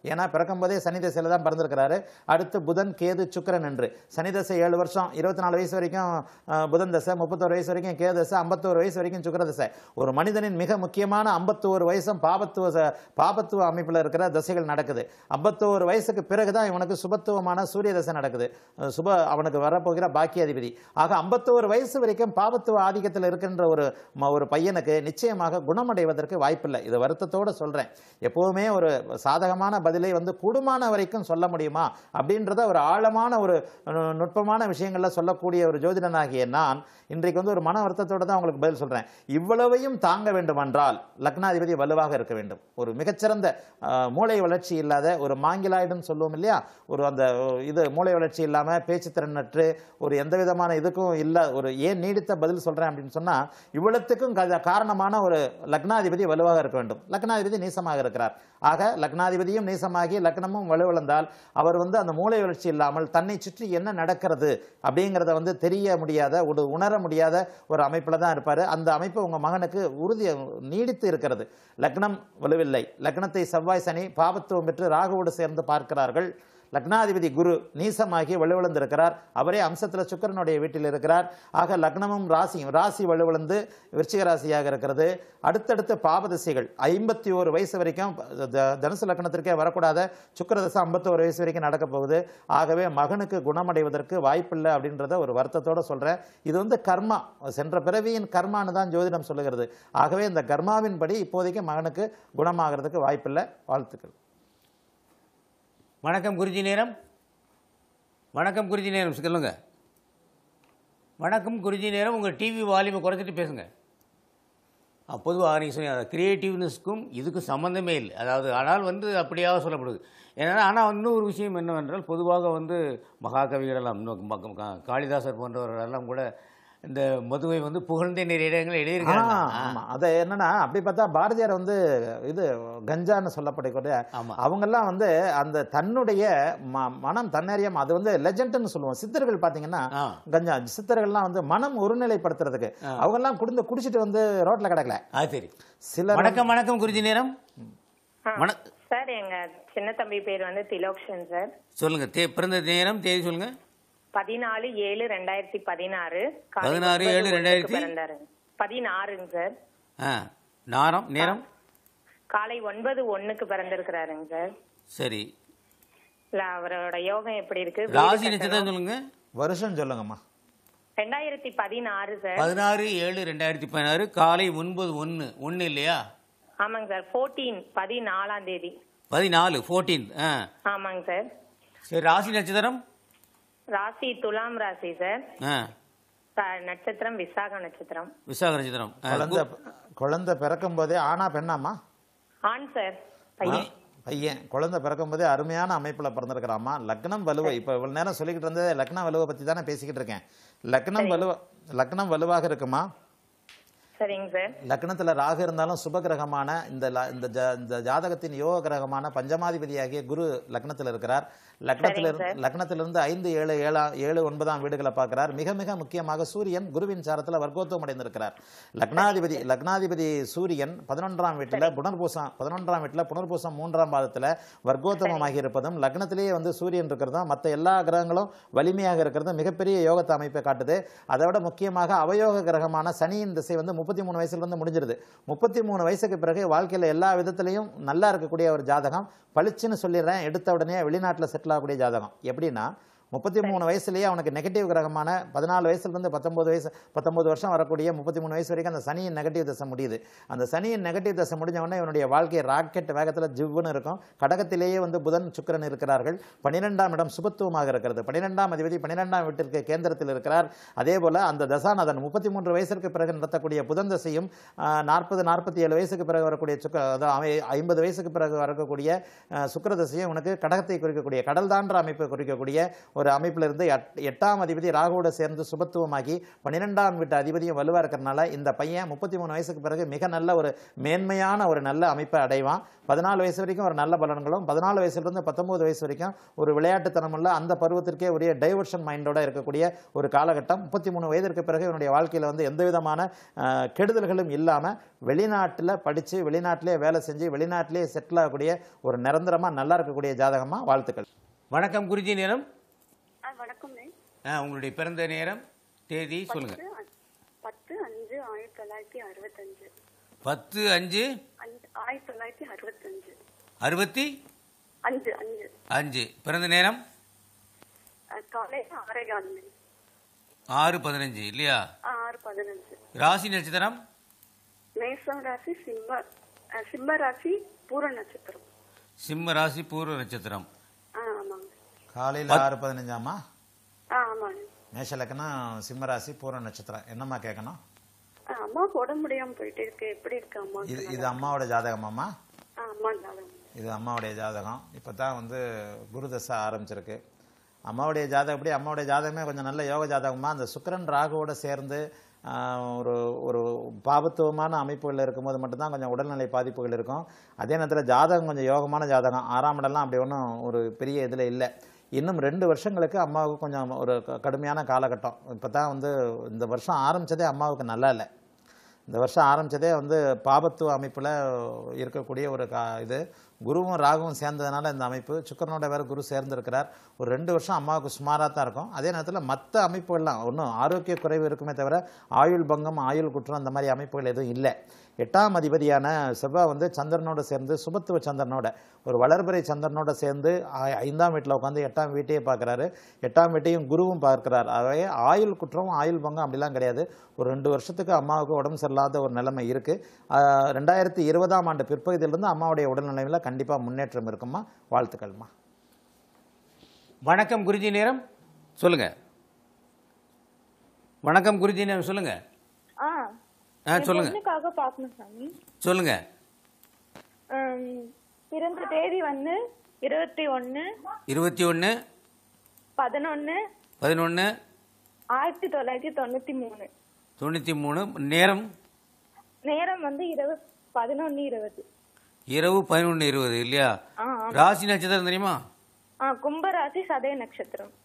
ஏன்னா பிறக்கும் போதே சனி தசையில் தான் பிறந்திருக்கிறாரு அடுத்து புதன் கேது சுக்கிரன் என்று சனி தசை ஏழு வருஷம் இருபத்தி நாலு வயசு வரைக்கும் அஹ், புதன் தசை முப்பத்தோரு வயசு வரைக்கும் கேது தசை ஐம்பத்தோரு வயசு வரைக்கும் சுக்கிர தசை ஒரு மனிதனின் மிக முக்கியமான ஐம்பத்தோரு வயசும் பாபத்துவ ச- பாபத்துவ அமைப்பில் இருக்கிற தசைகள் நடக்குது ஐம்பத்தோரு வயசுக்கு பிறகுதான் இவனுக்கு சுபத்துவமான சூரிய தசை நடக்குது அஹ், சுப அவனுக்கு வரப்போகிற பாக்கியாதிபதி ஆக ஐம்பத்தோரு வயசு வரைக்கும் பாபத்துவ ஆதிக்கத்தில் இருக்கின்ற ஒரு ம- ஒரு பையனுக்கு நிச்சயமாக குணமடைவதற்கு வாய்ப்பில்லை இது வருத்தத்தோடு சொல்றேன் எப்போவுமே ஒரு சாதகமான பதிலை வந்து கூடுமான வரைக்கும் சொல்ல முடியுமா அப்படின்றத ஒரு ஆழமான ஒரு நு- நுட்பமான விஷயங்கள்ல சொல்லக்கூடிய ஒரு ஜோதிடனாகிய நான் இன்றைக்கு வந்து ஒரு மன வருத்தத்தோட தான் உங்களுக்கு பதில் சொல்றேன் இவ்வளவையும் தாங்க வேண்டுமென்றால் லக்னாதிபதி வலுவாக இருக்க வேண்டும் ஒரு மிகச்சிறந்த அஹ், மூளை வளர்ச்சி இல்லாத ஒரு மாங்கிலாய்டுன்னு சொல்லுவோம் இல்லையா ஒரு அந்த அஹ், இது மூளை வளர்ச்சி இல்லாம பேச்சுத்திறனற்று ஒரு எந்த விதமான இதுக்கும் இல்ல ஒரு ஏன் நீடித்த பதில் சொல்றேன் அப்படின்னு சொன்னா இவ்வளத்துக்கும் கா- காரணமான ஒரு லக்னாதிபதி வலுவாக இருக்க வேண்டும் லக்னாதிபதி நீசமாக இருக்கிறார் ஆக லக்னாதிபதியும் நீசமாகி லக்னமும் வலுவிழந்தால் அவர் வந்து அந்த மூளை வளர்ச்சி இல்லாமல் தன்னை சுற்றி என்ன நடக்கிறது அப்படிங்கிறத வந்து தெரிய முடியாத ஒரு உணர முடியாத ஒரு அமைப்பில் தான் இருப்பார் அந்த அமைப்பு உங்கள் மகனுக்கு உறுதி நீடித்து இருக்கிறது லக்னம் வலுவில்லை லக்னத்தை செவ்வாய் சனி பாபத்துவம் பெற்று ராகுவோடு சேர்ந்து பார்க்கிறார்கள் லக்னாதிபதி குரு நீசமாகி வலுவிழந்திருக்கிறார் அவரே அம்சத்தில் சுக்கிரனுடைய வீட்டில் இருக்கிறார் ஆக லக்னமும் ராசியும் ராசி வலுவிழந்து விருச்சிக ராசியாக இருக்கிறது அடுத்தடுத்து பாபதிசைகள் ஐம்பத்தி ஒரு வயசு வரைக்கும் த- தனுசு லக்னத்திற்கே வரக்கூடாத சுக்கிரதசை ஐம்பத்தோரு வயசு வரைக்கும் நடக்க போகுது ஆகவே மகனுக்கு குணமடைவதற்கு வாய்ப்பில்லை அப்படின்றத ஒரு வருத்தத்தோட சொல்றேன் இது வந்து கர்மா சென்ற பிறவியின் கர்மான்னு தான் ஜோதிடம் சொல்லுகிறது ஆகவே இந்த கர்மாவின்படி இப்போதைக்கு மகனுக்கு குணமாகிறதுக்கு வாய்ப்பில்லை வாழ்த்துக்கள் வணக்கம் குருஜி நேரம் வணக்கம் குருஜி நேரம் சொல்லுங்க வணக்கம் குருஜி நேரம் உங்கள் டிவி வால்யூமை குறைச்சிட்டு பேசுங்க பொதுவாக நீங்கள் சொன்னீங்க கிரியேட்டிவ்னஸ்க்கும் இதுக்கும் சம்மந்தமே இல்லை அதாவது ஆனால் வந்து அப்படியாக சொல்லப்படுது ஏன்னா ஆனால் இன்னொரு விஷயம் என்னவென்றால் பொதுவாக வந்து மகாகவிகளெல்லாம் இன்னும் ம- கா- காளிதாசர் போன்றவர்களெல்லாம் கூட இந்த மதுவை வந்து புகழ்ந்த நிறைய இடங்கள் எழுதியிருக்காங்க ஆ, ஆமா அது என்னன்னா அப்படி பார்த்தா பாரதியார் வந்து இது கஞ்சான்னு சொல்லப்படக்கூடிய ஆமா. அவங்கெல்லாம் வந்து அந்த தன்னுடைய ம- மனம் தன்னறியாம அது வந்து லெஜெண்ட்னு சொல்லுவோம் சித்தர்கள் பாத்தீங்கன்னா ஆ. கஞ்சா சித்தர்கள்லாம் வந்து மனம் ஒருநிலைப்படுத்துறதுக்கு அவங்க எல்லாம் குடிந்து குடிச்சிட்டு வந்து ரோட்ல கிடக்கல அது சரி சிலர் வணக்கம் வணக்கம் குருஜி நேரம் வண சார் எங்க சின்ன தம்பி பேர் வந்து திலோக்ஷன் சார் சொல்லுங்க தே பிறந்த நேரம் தேதி சொல்லுங்க பதினாலு ஏழு ரெண்டாயிரத்தி பதினாறு காலை பதினாறு ஒன்பது ஏழு ஒண்ணுக்கு ரெண்டாயிரத்தி? பிறந்தாரு பதினாறுங்க சார் ஆ நாரம் நேரம் காலை ஒன்பது ஒண்ணுக்கு பிறந்திருக்கிறாருங்க சார் சரி இல்ல அவரோட யோகம் எப்படி இருக்கு ராசி நட்சத்திரம் சொல்லுங்க வருஷம் சொல்லுங்கம்மா ரெண்டாயிரத்தி பதினாறு சார் பதினாறு ஏழு ரெண்டாயிரத்தி பதினாறு காலை ஒன்பது ஒன்று ஒன்று இல்லையா ஆமாங்க சார் ஃபோர்டீன் பதினாலாம் தேதி பதினாலு ஃபோர்டீன் ஆ ஆமாங்க சார் சரி ராசி நட்சத்திரம் ராசி துலாம் ராசி சார் ஆ த- நட்சத்திரம் விசாக நட்சத்திரம் விசாக நட்சத்திரம் ஆ, குழந்தை குழந்தை பிறக்கும் போதே ஆனா பெண்ணாமா ஆண் சார் பையன் பையன் குழந்தை பிறக்கும் போதே அருமையான அமைப்புல பிறந்திருக்கிறாமா லக்னம் வலுவை இப்ப இவ்வளவு நேரம் சொல்லிக்கிட்டு இருந்தது லக்ன வலுவை பத்தி தானே பேசிக்கிட்டு இருக்கேன் லக்னம் வலுவ லக்னம் வலுவாக இருக்குமா சரிங்க சார் லக்னத்துல ராகு இருந்தாலும் சுப கிரகமான இந்த ல- இந்த ஜா- இந்த ஜாதகத்தின் யோக கிரகமான பஞ்சமாதிபதியாகிய குரு லக்னத்தில் இருக்கிறார் லக்னத்தில் இருந்து லக்னத்திலிருந்து ஐந்து ஏழு ஏழா ஏழு ஒன்பதாம் வீடுகளை பார்க்கிறார் மிக மிக முக்கியமாக சூரியன் குருவின் சாரத்தில் வர்க்கோத்துவம் அடைந்திருக்கிறார் லக்னாதிபதி லக்னாதிபதி சூரியன் பதினொன்றாம் வீட்டில் புனர்பூசம் பதினொன்றாம் வீட்டில் புனர்பூசம் மூன்றாம் பாதத்தில் வர்க்கோத்தமமாகி இருப்பதும் லக்னத்திலேயே வந்து சூரியன் இருக்கிறதும் மற்ற எல்லா கிரகங்களும் வலிமையாக இருக்கிறதும் மிகப்பெரிய யோகத்தை அமைப்பை காட்டுது அதை விட முக்கியமாக அவயோக கிரகமான சனியின் திசை வந்து முப்பத்தி மூணு வயசுல இருந்து முடிஞ்சிருது முப்பத்தி மூணு வயசுக்கு பிறகு வாழ்க்கையில் எல்லா விதத்திலையும் நல்லா இருக்கக்கூடிய ஒரு ஜாதகம் பளிச்சுன்னு சொல்லிடுறேன் எடுத்த உடனே வெளிநாட்டில் செட்டில் ஆகக்கூடிய ஜாதகம் எப்படின்னா முப்பத்தி மூணு வயசுலயே அவனுக்கு நெகட்டிவ் கிரகமான பதினாலு வயசுலேருந்து பத்தொன்பது வயசு பத்தொன்பது வருஷம் வரக்கூடிய முப்பத்தி மூணு வயசு வரைக்கும் அந்த சனியின் நெகட்டிவ் தசை முடியுது அந்த சனியின் நெகட்டிவ் தசை முடிஞ்ச உடனே இவனுடைய வாழ்க்கை ராக்கெட் வேகத்தில் ஜிவ்வுன்னு இருக்கும் கடகத்திலேயே வந்து புதன் சுக்கிரன் இருக்கிறார்கள் பன்னிரெண்டாம் இடம் சுபத்துவமாக இருக்கிறது பன்னிரெண்டாம் அதிபதி பன்னிரெண்டாம் வீட்டிற்கு கேந்திரத்தில் இருக்கிறார் அதே போல அந்த தசாநாதன் முப்பத்தி மூன்று வயசிற்கு பிறகு நடத்தக்கூடிய புதன் தசையும் நாற்பது நாற்பத்தி ஏழு வயசுக்கு பிறகு வரக்கூடிய சுக்க அதாவது ஐம்பது வயசுக்கு பிறகு வரக்கூடிய அஹ், சுக்கிர தசையும் உனக்கு கடகத்தை குறிக்கக்கூடிய கடல் தான்ற அமைப்பை குறிக்கக்கூடிய ஒரு அமைப்பில் இருந்து எட்- எட்டாம் அதிபதி ராகுவோட சேர்ந்து சுபத்துவமாகி பன்னிரெண்டாம் வீட்டு அதிபதியும் வலுவாக இருக்கிறனால இந்த பையன் முப்பத்தி மூணு வயசுக்கு பிறகு மிக நல்ல ஒரு மேன்மையான ஒரு நல்ல அமைப்பை அடைவான் பதினாலு வயசு வரைக்கும் ஒரு நல்ல பலன்களும் பதினாலு வயசுலேருந்து பத்தொன்பது வயசு வரைக்கும் ஒரு விளையாட்டுத்தனமுள்ள அந்த பருவத்திற்கே உரிய டைவர்ஷன் மைண்டோட இருக்கக்கூடிய ஒரு காலகட்டம் முப்பத்தி மூணு வயதிற்கு பிறகு இவனுடைய வாழ்க்கையில் வந்து எந்த விதமான அஹ், கெடுதல்களும் இல்லாமல் வெளிநாட்டில் படித்து வெளிநாட்டிலே வேலை செஞ்சு வெளிநாட்டிலே செட்டில் ஆகக்கூடிய ஒரு நிரந்தரமாக நல்லா இருக்கக்கூடிய ஜாதகமாக வாழ்த்துக்கள் வணக்கம் குருஜி நேரம் வணக்கம் மேம் ஆ, உங்களுடைய பிறந்த நேரம் தேதி சொல்லுங்க பத்து அஞ்சு ஆயிரத்தி தொள்ளாயிரத்தி அறுபத்தஞ்சு பத்து அஞ்சு அஞ்சு ஆயிரத்தி தொள்ளாயிரத்தி அறுபத்தஞ்சு அறுபத்தி அஞ்சு அஞ்சு அஞ்சு பிறந்த நேரம் அஹ், காலையில ஆறே கால் மணி ஆறு பதினஞ்சு இல்லையா ஆ, ஆறு பதினஞ்சு ராசி நட்சத்திரம் மேசம் ராசி சிம்ம அஹ், சிம்ம ராசி பூர நட்சத்திரம் சிம்ம ராசி பூர்வ நட்சத்திரம் ஆ ஆமாங்க காலையில் ஆறு பதினஞ்சாமா ஆ ஆமாங்க மேஷ லக்னம் சிம்மராசி பூர்வ நட்சத்திரம் என்னம்மா கேட்கணும் ஆ, அம்மாவுக்கு உடம்பு முடியாம போயிட்டு இருக்கு எப்படி இருக்கு அம்மா இது இது அம்மாவோட ஜாதகமாம்மா ஆ அம்மா இருந்தாலும் இது அம்மாவுடைய ஜாதகம் இப்போ தான் வந்து குரு தசை ஆரம்பிச்சிருக்கு அம்மாவுடைய ஜாதகப்படி அம்மாவுடைய ஜாதகமே கொஞ்சம் நல்ல யோக ஜாதகமாக அந்த சுக்கிரன் ராகுவோட சேர்ந்து ஆஹ், ஒரு ஒரு பாபத்துவமான அமைப்புகளில் இருக்கும்போது மட்டும்தான் கொஞ்சம் உடல்நிலை பாதிப்புகள் இருக்கும் அதே நேரத்தில் ஜாதகம் கொஞ்சம் யோகமான ஜாதகம் ஆறாம் இடம்லாம் அப்படி ஒன்றும் ஒரு பெரிய இதில் இல்லை இன்னும் ரெண்டு வருஷங்களுக்கு அம்மாவுக்கு கொஞ்சம் ஒரு க- கடுமையான காலகட்டம் இப்போ தான் வந்து இந்த வருஷம் ஆரம்பித்ததே அம்மாவுக்கு நல்லா இல்லை இந்த வருஷம் ஆரம்பித்ததே வந்து பாபத்துவ அமைப்பில் இருக்கக்கூடிய ஒரு கா இது குருவும் ராகுவும் சேர்ந்ததுனால இந்த அமைப்பு சுக்கரனோட வேற குரு சேர்ந்திருக்கிறார் ஒரு ரெண்டு வருஷம் அம்மாவுக்கு சுமாராக தான் இருக்கும் அதே நேரத்தில் மற்ற அமைப்புகள்லாம் ஒன்றும் ஆரோக்கிய குறைவு இருக்குமே தவிர ஆயுள் பங்கம் ஆயுள் குற்றம் அந்த மாதிரி அமைப்புகள் எதுவும் இல்லை எட்டாம் அதிபதியான செவ்வாய் வந்து சந்திரனோட சேர்ந்து சுபத்துவ சந்திரனோட ஒரு வளர்பிறை சந்திரனோட சேர்ந்து ஆ- ஐந்தாம் வீட்டில் உட்காந்து எட்டாம் வீட்டையே பார்க்குறாரு எட்டாம் வீட்டையும் குருவும் பார்க்கிறார் ஆகவே ஆயுள் குற்றம் ஆயுள் பங்கம் அப்படிலாம் கிடையாது ஒரு ரெண்டு வருஷத்துக்கு அம்மாவுக்கு உடம்பு சரியில்லாத ஒரு நிலைமை இருக்குது ரெண்டாயிரத்தி இருபதாம் ஆண்டு பிற்பகுதியிலிருந்து அம்மாவுடைய உடல்நிலையில் கண்டிப்பாக முன்னேற்றம் இருக்குமா வாழ்த்துக்கள்மா வணக்கம் குருஜி நேரம் சொல்லுங்க வணக்கம் குருஜி நேரம் சொல்லுங்க ஆ ஆ சொல்லுங்க பொண்ணுக்காக பார்க்கணும் சாமி சொல்லுங்க உம், பிறந்த தேதி வந்து இருபத்தி ஒன்று இருபத்தி ஒன்று பதினொன்று பதினொன்று ஆயிரத்தி தொள்ளாயிரத்தி தொண்ணூற்றி மூணு தொண்ணூற்றி மூணு நேரம் நேரம் வந்து இரவு பதினொன்று இருபது இரவு பதினொன்று இருபது இல்லையா ஆ ஆ. ராசி நட்சத்திரம் தெரியுமா ஆ கும்பராசி சதய நட்சத்திரம்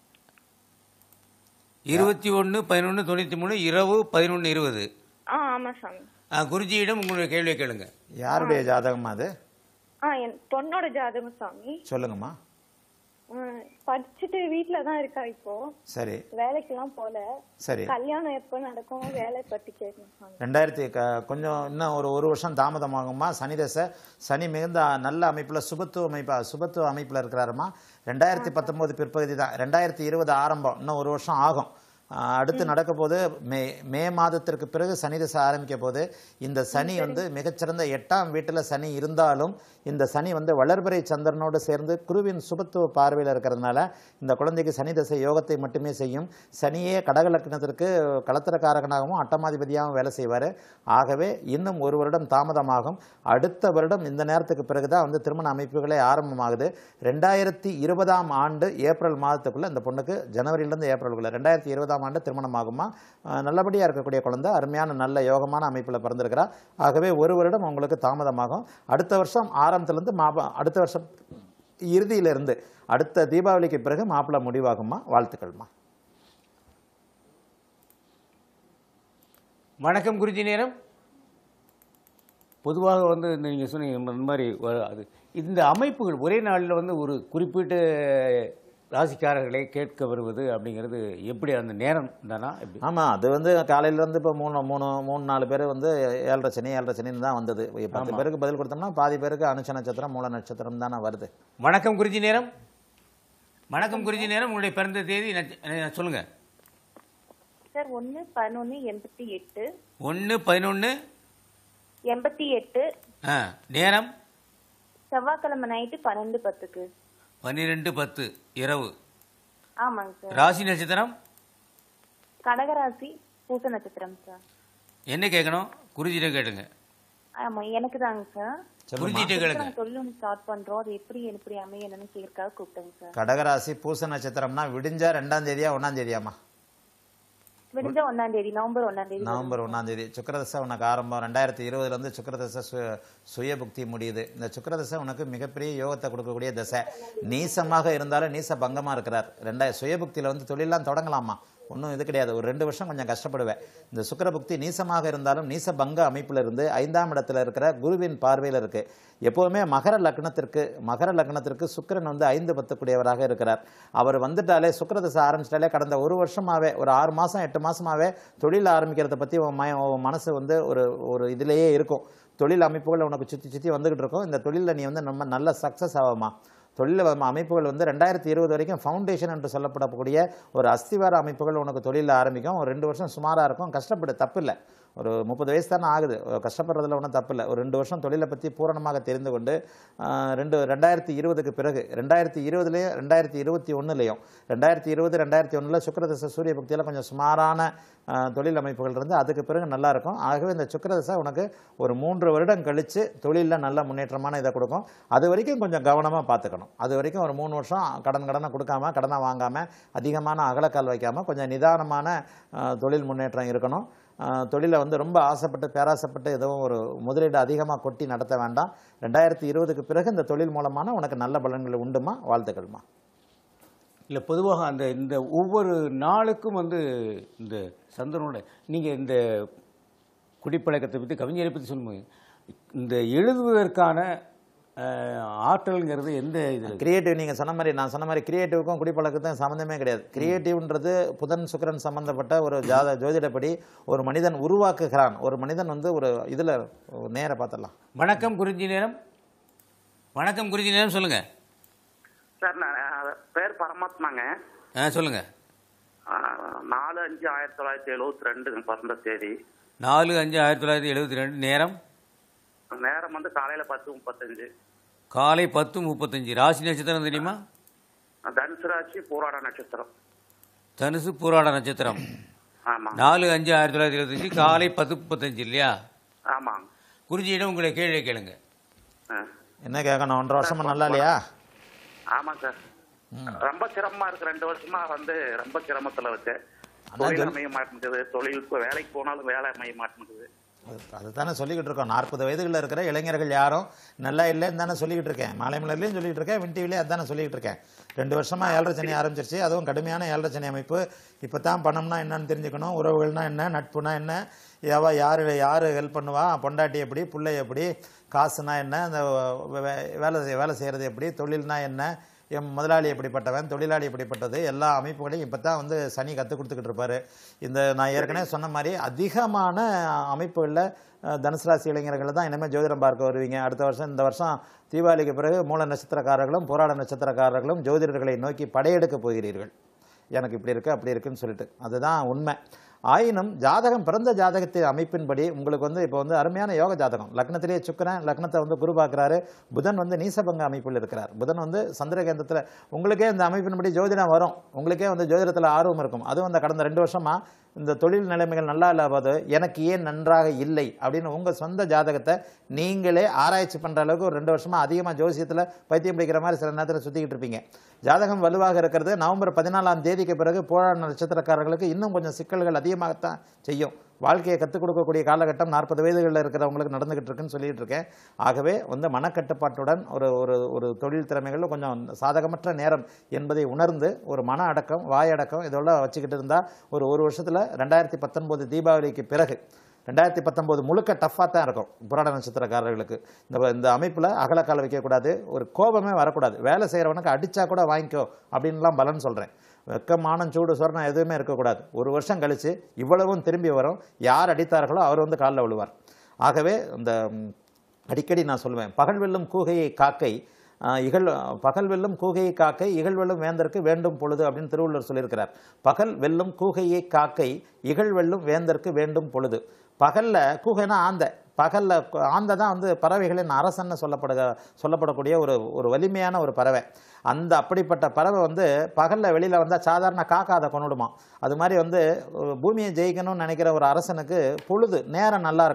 இருபத்தி ஒன்று பதினொன்று தொண்ணூற்றி மூணு இரவு பதினொன்று இருபது ஆ ஆமாம் சாமி ஆ, குருஜியிடம் உங்களுடைய கேள்வியை கேளுங்க யாருடைய ஜாதகமா அது ஆ என் பொண்ணோட ஜாதகம் சாமி சொல்லுங்கம்மா உம், படிச்சுட்டு வீட்டில தான் இருக்கா இப்போ சரி வேலைக்கெல்லாம் போல சரி கல்யாணம் எப்போ நடக்கும் வேலை பத்தி கேட்கணும் சாமி ரெண்டாயிரத்தி க கொஞ்சம் இன்னும் ஒரு ஒரு வருஷம் தாமதமாகுமா சனி தசை சனி மிகுந்த நல்ல அமைப்பில் சுபத்துவ அமைப்பா சுபத்துவ அமைப்பில் இருக்கிறாருமா ரெண்டாயிரத்தி பத்தொம்போது பிற்பகுதி தான் ரெண்டாயிரத்தி இருபது ஆரம்பம் இன்னும் ஒரு வருஷம் ஆகும் ஆஹ் அடுத்து நடக்க போது மே மே மாதத்திற்கு பிறகு சனி தசை ஆரம்பிக்க போது இந்த சனி வந்து மிகச்சிறந்த எட்டாம் வீட்டில் சனி இருந்தாலும் இந்த சனி வந்து வளர்பிறை சந்திரனோடு சேர்ந்து குருவின் சுபத்துவ பார்வையில் இருக்கிறதுனால இந்த குழந்தைக்கு சனி தசை யோகத்தை மட்டுமே செய்யும் சனியே கடக லக்னத்திற்கு களத்திரக்காரகனாகவும் அட்டமாதிபதியாகவும் வேலை செய்வார் ஆகவே இன்னும் ஒரு வருடம் தாமதமாகும் அடுத்த வருடம் இந்த நேரத்துக்கு பிறகு தான் வந்து திருமண அமைப்புகளே ஆரம்பமாகுது ரெண்டாயிரத்தி இருபதாம் ஆண்டு ஏப்ரல் மாதத்துக்குள்ளே இந்த பொண்ணுக்கு ஜனவரியிலேருந்து ஏப்ரலுக்குள்ள ரெண்டாயிரத்தி இருபதாம் ஆண்டு திருமணம் ஆகுமா நல்லபடியாக இருக்கக்கூடிய குழந்தை அருமையான நல்ல யோகமான அமைப்பில் பிறந்திருக்கிறா ஆகவே ஒரு வருடம் உங்களுக்கு தாமதமாகும் அடுத்த வருஷம் ஆரம்பத்திலேருந்து மாப அடுத்த வருஷம் இறுதியிலிருந்து அடுத்த தீபாவளிக்கு பிறகு மாப்பிள்ளை முடிவாகுமா வாழ்த்துக்கள்மா வணக்கம் குருஜி நேரம் பொதுவாக வந்து இந்த நீங்கள் சொன்னீங்க இந்த மாதிரி வ- அது இந்த அமைப்புகள் ஒரே நாளில் வந்து ஒரு குறிப்பிட்ட ராசிக்காரர்களை கேட்க வருவது அப்படிங்கிறது எப்படி அந்த நேரம் தானா எப்படி ஆமாம் அது வந்து காலையிலேருந்து இப்போ மூணு மூணு மூணு நாலு பேர் வந்து ஏழரை சனி ஏழரை சனின்னு தான் வந்தது பத்து பேருக்கு பதில் கொடுத்தோம்னா பாதி பேருக்கு அனுச்ச நட்சத்திரம் மூல நட்சத்திரம் தானே வருது வணக்கம் குருஜி நேரம் வணக்கம் குருஜி நேரம் உங்களுடைய பிறந்த தேதி நட்ச- அஹ், சொல்லுங்க சார் ஒன்று பதினொன்று எண்பத்தி எட்டு ஒன்று பதினொன்று எண்பத்தி எட்டு ஆ நேரம் செவ்வாய்க்கிழமை நைட்டு பன்னெண்டு பத்துக்கு பன்னிரெண்டு பத்து இரவு ஆமாங்க சார் ராசி நட்சத்திரம் கடகராசி பூச நட்சத்திரம் சார் என்ன கேட்கணும் குருஜியிடம் கேட்டுங்க ஆமா எனக்கு தாங்க சார் புரிஞ்சுட்டு கேளுங்க தொழில் ஸ்டார்ட் பண்றோம் அது எப்படி எப்படி அமையணும்னு கேட்கறதுக்காக கூப்பிட்டேங்க சார் கடகராசி பூச நட்சத்திரம்னா விடிஞ்சா ரெண்டாம் தேதியா ஒன்னாம் தேதியாமா விடிஞ்ச ஒன்னாம் தேதி நவம்பர் ஒன்னாம் தேதி நவம்பர் ஒன்றாம் தேதி சுக்கரதசை உனக்கு ஆரம்பம் ரெண்டாயிரத்தி இருபதுலேருந்து சுக்கரதசை சு சுயபுக்தி முடியுது இந்த சுக்கரதசை உனக்கு மிகப்பெரிய யோகத்தை கொடுக்கக்கூடிய தசை நீசமாக இருந்தாலும் நீச பங்கமாக இருக்கிறார் ரெண்டாய சுயபுக்தியில் வந்து தொழிலாம் தொடங்கலாமா ஒன்றும் இது கிடையாது ஒரு ரெண்டு வருஷம் கொஞ்சம் கஷ்டப்படுவேன் இந்த சுக்கிரபுக்தி நீசமாக இருந்தாலும் நீச பங்க அமைப்பில் இருந்து ஐந்தாம் இடத்துல இருக்கிற குருவின் பார்வையில் இருக்கு எப்போவுமே மகர லக்னத்திற்கு மகர லக்னத்திற்கு சுக்கிரன் வந்து ஐந்து பத்துக்குடையவராக இருக்கிறார் அவர் வந்துட்டாலே சுக்கிரதசை ஆரம்பிச்சிட்டாலே கடந்த ஒரு வருஷமாவே ஒரு ஆறு மாதம் எட்டு மாசமாவே தொழில் ஆரம்பிக்கிறத பற்றி உன் மய உன் மனசு வந்து ஒரு ஒரு இதிலேயே இருக்கும் தொழில் அமைப்புகள் உனக்கு சுற்றி சுற்றி வந்துகிட்டு இருக்கும் இந்த தொழிலில் நீ வந்து நம்ம நல்ல சக்ஸஸ் ஆகுமா தொழில் வ- அமைப்புகள் வந்து ரெண்டாயிரத்தி இருபது வரைக்கும் ஃபவுண்டேஷன் என்று சொல்லப்படக்கூடிய ஒரு அஸ்திவார அமைப்புகள் உனக்கு தொழிலில் ஆரம்பிக்கும் ஒரு ரெண்டு வருஷம் சுமாராக இருக்கும் கஷ்டப்படு தப்பு இல்லை ஒரு முப்பது வயசு தானே ஆகுது ஒரு கஷ்டப்படுறதுல ஒன்றும் தப்பு இல்லை ஒரு ரெண்டு வருஷம் தொழிலை பற்றி பூரணமாக தெரிந்து கொண்டு ஆஹ், ரெண்டு ரெண்டாயிரத்தி இருபதுக்கு பிறகு ரெண்டாயிரத்தி இருபதுலேயும் ரெண்டாயிரத்தி இருபத்தி ஒன்றுலையும் ரெண்டாயிரத்தி இருபது ரெண்டாயிரத்தி ஒன்றில் சுக்கரதசை சூரிய பக்தியில் கொஞ்சம் சுமாரான ஆஹ், தொழில் அமைப்புகள் இருந்து அதுக்கு பிறகு நல்லா இருக்கும் ஆகவே இந்த சுக்கரதசை உனக்கு ஒரு மூன்று வருடம் கழித்து தொழிலில் நல்ல முன்னேற்றமான இதை கொடுக்கும் அது வரைக்கும் கொஞ்சம் கவனமாக பார்த்துக்கணும் அது வரைக்கும் ஒரு மூணு வருஷம் கடன் கடனை கொடுக்காம கடனை வாங்காமல் அதிகமான அகலக்கால் வைக்காமல் கொஞ்சம் நிதானமான ஆஹ், தொழில் முன்னேற்றம் இருக்கணும் ஆஹ், தொழிலை வந்து ரொம்ப ஆசைப்பட்டு பேராசைப்பட்டு எதுவும் ஒரு முதலீடு அதிகமாக கொட்டி நடத்த வேண்டாம் ரெண்டாயிரத்தி இருபதுக்கு பிறகு இந்த தொழில் மூலமான உனக்கு நல்ல பலன்கள் உண்டுமா வாழ்த்துக்கள்மா இல்லை பொதுவாக அந்த இந்த ஒவ்வொரு நாளுக்கும் வந்து இந்த சந்திரனோட நீங்கள் இந்த குடிப்பழக்கத்தை பற்றி கவிஞரை பற்றி சொல்லும்போது இந்த எழுதுவதற்கான அஹ், ஆற்றல்ங்கிறது எந்த இதில் கிரியேட்டிவ் நீங்கள் சொன்ன மாதிரி நான் சொன்ன மாதிரி கிரியேட்டிவ்க்கும் குடிப்பழக்கத்துக்கும் சம்மந்தமே கிடையாது கிரியேட்டிவ்ன்றது புதன் சுக்கிரன் சம்பந்தப்பட்ட ஒரு ஜாத ஜோதிடப்படி ஒரு மனிதன் உருவாக்குகிறான் ஒரு மனிதன் வந்து ஒரு இதில் நேர பார்த்துடலாம் வணக்கம் குறிஞ்சி நேரம் வணக்கம் குறிஞ்சி நேரம் சொல்லுங்கள் சார் நான் பேர் பரமாத்மாங்க ஆ சொல்லுங்கள் ஆ, நாலு அஞ்சு ஆயிரத்தி தொள்ளாயிரத்தி எழுபத்தி ரெண்டு பிறந்த தேதி நாலு அஞ்சு ஆயிரத்தி தொள்ளாயிரத்தி எழுபத்தி ரெண்டு நேரம் நேரம் வந்து காலையில பத்து முப்பத்தஞ்சு காலை பத்து முப்பத்தஞ்சு ராசி நட்சத்திரம் தெரியுமா தனுசு ராசி போராட நட்சத்திரம் தனுசு பூராட நட்சத்திரம் ஆமா நாலு அஞ்சு ஆயிரத்தி தொள்ளாயிரத்தி எழுபத்தஞ்சு காலை பத்து முப்பத்தஞ்சு இல்லையா ஆமாங்க குறிஞ்சியிடம் உங்களை கேள்வி கேளுங்க ஆ. என்ன கேட்கணும் ஒன்றரை வருஷமா நல்லா இல்லையா ஆமாங்க சார் ரொம்ப சிரமமா இருக்கு ரெண்டு வருஷமா வந்து ரொம்ப சிரமத்துல இருக்கு அதான் தொழில் சொல்- அமைய மாட்டேங்குது தொழில் இப்போ வேலைக்கு போனாலும் வேலை அமைய மாட்டேங்குது அதுதானே சொல்லிக்கிட்டு இருக்கோம் நாற்பது வயதுகளில் இருக்கிற இளைஞர்கள் யாரும் நல்லா இல்லைன்னு தானே சொல்லிக்கிட்டு இருக்கேன் மாலை மலர்லையும் சொல்லிக்கிட்டு இருக்கேன் வின்டிவிலையும் அதானே சொல்லிக்கிட்டு இருக்கேன் ரெண்டு வருஷமா ஏழரை சனி ஆரம்பிச்சிருச்சு அதுவும் கடுமையான ஏழரை சனி அமைப்பு இப்போ தான் பணம்னா என்னன்னு தெரிஞ்சுக்கணும் உறவுகள்னா என்ன நட்புனா என்ன எவ யார் யார் ஹெல்ப் பண்ணுவா பொண்டாட்டி எப்படி பிள்ளை எப்படி காசுனா என்ன அந்த வே- வே- வேலை செய்- வேலை செய்கிறது எப்படி தொழில்னா என்ன என் முதலாளி எப்படிப்பட்டவன் தொழிலாளி எப்படிப்பட்டது எல்லா அமைப்புகளையும் இப்போ தான் வந்து சனி கற்றுக் கொடுத்துக்கிட்டு இருப்பாரு இந்த நான் ஏற்கனவே சொன்ன மாதிரி அதிகமான அமைப்புகளில் அஹ், தனுசு ராசி இளைஞர்கள் தான் இனிமேல் ஜோதிடம் பார்க்க வருவீங்க அடுத்த வருஷம் இந்த வருஷம் தீபாவளிக்கு பிறகு மூல நட்சத்திரக்காரர்களும் போராட நட்சத்திரக்காரர்களும் ஜோதிடர்களை நோக்கி படையெடுக்க போகிறீர்கள் எனக்கு இப்படி இருக்கு அப்படி இருக்குன்னு சொல்லிட்டு அதுதான் உண்மை ஆயினும் ஜாதகம் பிறந்த ஜாதகத்தின் அமைப்பின்படி உங்களுக்கு வந்து இப்போ வந்து அருமையான யோக ஜாதகம் லக்னத்திலேயே சுக்கிரன் லக்னத்தை வந்து குரு பார்க்குறாரு புதன் வந்து நீசபங்க அமைப்பில் இருக்கிறார் புதன் வந்து சந்திரகேந்திரத்தில் உங்களுக்கே இந்த அமைப்பின்படி ஜோதிடம் வரும் உங்களுக்கே வந்து ஜோதிடத்தில் ஆர்வம் இருக்கும் அதுவும் இந்த கடந்த ரெண்டு வருஷமா இந்த தொழில் நிலைமைகள் நல்லா இல்லாத எனக்கு ஏன் நன்றாக இல்லை அப்படின்னு உங்கள் சொந்த ஜாதகத்தை நீங்களே ஆராய்ச்சி பண்ணுற அளவுக்கு ஒரு ரெண்டு வருஷமா அதிகமாக ஜோசியத்தில் பைத்தியம் பிடிக்கிற மாதிரி சில நேரத்தில் சுற்றிக்கிட்டு இருப்பீங்க ஜாதகம் வலுவாக இருக்கிறது நவம்பர் பதினாலாம் தேதிக்கு பிறகு போராட நட்சத்திரக்காரர்களுக்கு இன்னும் கொஞ்சம் சிக்கல்கள் அதிகமாகத்தான் செய்யும் வாழ்க்கையை கற்றுக் கொடுக்கக்கூடிய காலகட்டம் நாற்பது வயதுகளில் இருக்கிறவங்களுக்கு நடந்துகிட்டு இருக்குன்னு சொல்லிட்டு இருக்கேன் ஆகவே வந்து மனக்கட்டுப்பாட்டுடன் ஒரு ஒரு ஒரு தொழில் திறமைகளில் கொஞ்சம் சாதகமற்ற நேரம் என்பதை உணர்ந்து ஒரு மன அடக்கம் வாயடக்கம் இதெல்லாம் வச்சுக்கிட்டு இருந்தால் ஒரு ஒரு வருஷத்தில் ரெண்டாயிரத்தி பத்தொன்பது தீபாவளிக்கு பிறகு ரெண்டாயிரத்தி பத்தொம்போது முழுக்க டஃப்பாக தான் இருக்கும் புராட நட்சத்திரக்காரர்களுக்கு இந்த இந்த அமைப்பில் அகலக்கால் வைக்கக்கூடாது ஒரு கோபமே வரக்கூடாது வேலை செய்கிறவனுக்கு அடித்தா கூட வாங்கிக்கோ அப்படின்லாம் பலன் சொல்கிறேன் வெக்கமானம் சூடு சொரணம் எதுவுமே இருக்கக்கூடாது ஒரு வருஷம் கழித்து இவ்வளவும் திரும்பி வரும் யார் அடித்தார்களோ அவர் வந்து காலில் விழுவார் ஆகவே இந்த ம், அடிக்கடி நான் சொல்லுவேன் பகல் வெல்லும் கூகையை காக்கை ஆஹ், இகழ் பகல் வெல்லும் கூகையை காக்கை இகழ் வெல்லும் வேந்தற்கு வேண்டும் பொழுது அப்படின்னு திருவள்ளுவர் சொல்லியிருக்கிறார் பகல் வெல்லும் கூகையை காக்கை இகழ் வெல்லும் வேந்தற்கு வேண்டும் பொழுது பகல்ல கூகைனா ஆந்தை பகல்ல கு- ஆந்தை தான் வந்து பறவைகளின் அரசன்னு சொல்லப்படுக சொல்லப்படக்கூடிய ஒரு ஒரு வலிமையான ஒரு பறவை அந்த அப்படிப்பட்ட பறவை வந்து பகல்ல வெளியில வந்தால் சாதாரண காக்கா அதை கொண்டுடுமா அது மாதிரி வந்து ஒரு பூமியை ஜெயிக்கணும்னு நினைக்கிற ஒரு அரசனுக்கு பொழுது நேரம் நல்லா இருக்கணும்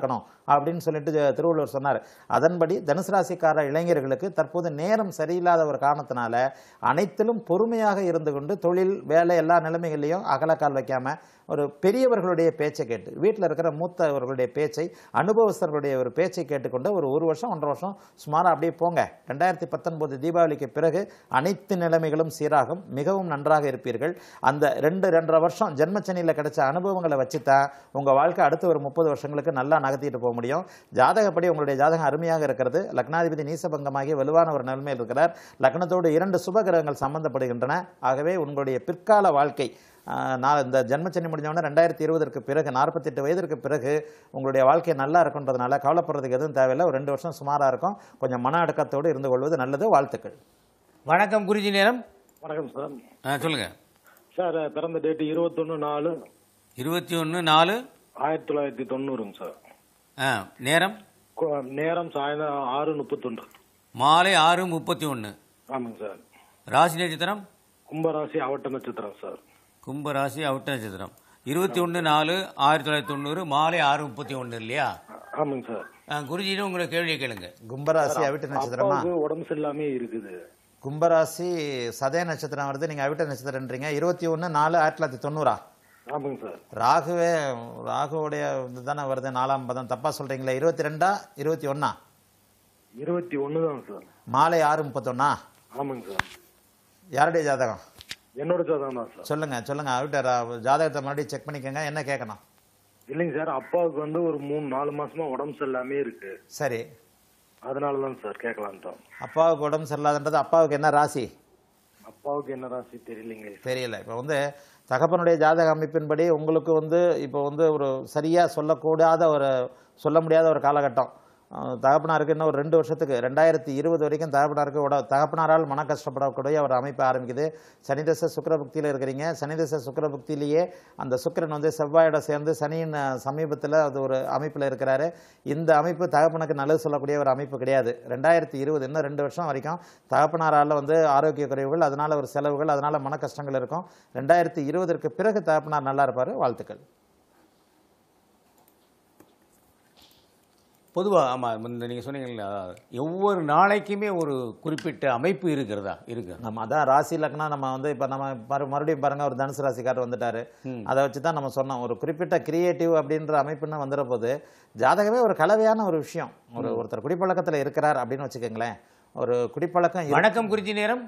அப்படின்னு சொல்லிட்டு ஜ- திருவள்ளுவர் சொன்னார் அதன்படி தனுசு ராசிக்கார இளைஞர்களுக்கு தற்போது நேரம் சரியில்லாத ஒரு காரணத்தினால அனைத்திலும் பொறுமையாக இருந்து கொண்டு தொழில் வேலை எல்லா நிலைமைகள்லையும் அகலக்கால் வைக்காம ஒரு பெரியவர்களுடைய பேச்சை கேட்டு வீட்டில் இருக்கிற மூத்தவர்களுடைய பேச்சை அனுபவஸ்தர்களுடைய ஒரு பேச்சை கேட்டுக்கொண்டு ஒரு ஒரு வருஷம் ஒன்றரை வருஷம் சுமாராக அப்படியே போங்க ரெண்டாயிரத்தி பத்தொன்பது தீபாவளிக்கு பிறகு அனைத்து நிலைமைகளும் சீராகும் மிகவும் நன்றாக இருப்பீர்கள் அந்த ரெண்டு ரெண்டரை வருஷம் ஜென்மச்சனியில் கிடைச்ச அனுபவங்களை வச்சு தான் உங்கள் வாழ்க்கை அடுத்த ஒரு முப்பது வருஷங்களுக்கு நல்லா நகர்த்திட்டு போக முடியும் ஜாதகப்படி உங்களுடைய ஜாதகம் அருமையாக இருக்கிறது லக்னாதிபதி நீசபங்கமாகி வலுவான ஒரு நிலைமையில் இருக்கிறார் லக்னத்தோடு இரண்டு சுப கிரகங்கள் சம்பந்தப்படுகின்றன ஆகவே உங்களுடைய பிற்கால வாழ்க்கை ஆஹ், நான் இந்த ஜென்மச்சனி முடிஞ்சவொடனே ரெண்டாயிரத்தி இருபதற்கு பிறகு நாற்பத்தெட்டு வயதிற்கு பிறகு உங்களுடைய வாழ்க்கை நல்லா இருக்குன்றதுனால கவலைப்படுறதுக்கு எதுவும் தேவையில்லை ஒரு ரெண்டு வருஷம் சுமாராக இருக்கும் கொஞ்சம் மன அடக்கத்தோடு இருந்து கொள்வது நல்லது வாழ்த்துக்கள் வணக்கம் குருஜி நேரம் வணக்கம் சார் ஆ சொல்லுங்க சார் பிறந்த டேட் இருபத்தொன்று நாலு இருபத்தி ஒன்று நாலு ஆயிரத்தி தொள்ளாயிரத்தி தொண்ணூறுங்க சார் ஆ நேரம் கு- நேரம் சாயந்தரம் ஆறு முப்பத்தொன்று மாலை ஆறு முப்பத்தி ஒன்று ஆமாங்க சார் ராசி நட்சத்திரம் கும்பராசி அவட்ட நட்சத்திரம் சார் கும்ப ராசி அவுட்ட நட்சத்திரம் இருபத்தி ஒன்று நாலு ஆயிரத்தி தொள்ளாயிரத்தி தொண்ணூறு மாலை ஆறு முப்பத்தி ஒன்று இல்லையா ஆமாங்க சார் ஆ, குருஜின்னு உங்களை கேள்வியை கேளுங்க கும்பராசி அவிட்ட நட்சத்திரமா அப்பாவுக்கு உடம்பு சரியில்லாமே இருக்குது கும்பராசி சதய நட்சத்திரம் வருது நீங்கள் அவிட்ட நட்சத்திரன்றீங்க இருபத்தி ஒன்று நாலு ஆயிரத்தி தொள்ளாயிரத்தி தொண்ணூறா ஆமாங்க சார் ராகுவே ராகுவோடைய இது தானே வருது நாலாம் பதம் தப்பாக சொல்கிறீங்களே இருபத்தி ரெண்டா இருபத்தி ஒன்றா இருபத்தி ஒன்று தான் சார் மாலை ஆறு முப்பத்தொன்னா ஆமாங்க சார் யாருடைய ஜாதகம் என்னோட ஜாதகம் தான் சார் சொல்லுங்க சொல்லுங்க அவிட்ட ரா- ஜாதகத்தை மறுபடியும் செக் பண்ணிக்கோங்க என்ன கேட்கணும் இல்லைங்க சார் அப்பாவுக்கு வந்து ஒரு மூணு நாலு மாசமா உடம்பு சரியில்லாமே இருக்கு சரி அதனால தான் சார் கேட்கலான்ட்டோம் அப்பாவுக்கு உடம்பு சரியில்லாதன்றது அப்பாவுக்கு என்ன ராசி அப்பாவுக்கு என்ன ராசி தெரியலைங்க தெரியல இப்போ வந்து தகப்பனுடைய ஜாதக அமைப்பின்படி உங்களுக்கு வந்து இப்போ வந்து ஒரு சரியாக சொல்லக்கூடாத ஒரு சொல்ல முடியாத ஒரு காலகட்டம் அஹ் தகப்பனாருக்கு இன்னும் ஒரு ரெண்டு வருஷத்துக்கு ரெண்டாயிரத்தி இருபது வரைக்கும் தகப்பனாருக்கு உட தகப்பனாரால் மன கஷ்டப்படக்கூடிய ஒரு அமைப்பு ஆரம்பிக்குது சனிதச சுக்கரபக்தியில் இருக்கிறீங்க சனிதச சுக்கரபக்தியிலேயே அந்த சுக்கிரன் வந்து செவ்வாயோட சேர்ந்து சனியின் சமீபத்தில் அது ஒரு அமைப்பில் இருக்கிறாரு இந்த அமைப்பு தகப்பனுக்கு நல்லது சொல்லக்கூடிய ஒரு அமைப்பு கிடையாது ரெண்டாயிரத்தி இருபது இன்னும் ரெண்டு வருஷம் வரைக்கும் தகப்பனாரால் வந்து ஆரோக்கிய குறைவுகள் அதனால் ஒரு செலவுகள் அதனால் மன கஷ்டங்கள் இருக்கும் ரெண்டாயிரத்தி இருபதற்கு பிறகு தகப்பனார் நல்லா இருப்பார் வாழ்த்துக்கள் பொதுவாக ஆமாம் இந்த நீங்கள் சொன்னீங்களா ஒவ்வொரு நாளைக்குமே ஒரு குறிப்பிட்ட அமைப்பு இருக்கிறதா இருக்கு நம்ம அதான் ராசி லக்னா நம்ம வந்து இப்போ நம்ம மறு மறுபடியும் பாருங்க ஒரு தனுசு ராசிக்காரர் வந்துட்டாரு அதை வச்சு தான் நம்ம சொன்னோம் ஒரு குறிப்பிட்ட கிரியேட்டிவ் அப்படின்ற அமைப்புன்னு வந்துற போது ஜாதகமே ஒரு கலவையான ஒரு விஷயம் ஒரு ஒருத்தர் குடிப்பழக்கத்தில் இருக்கிறார் அப்படின்னு வச்சுக்கோங்களேன் ஒரு குடிப்பழக்கம் இரு- வணக்கம் குறிச்சி நேரம்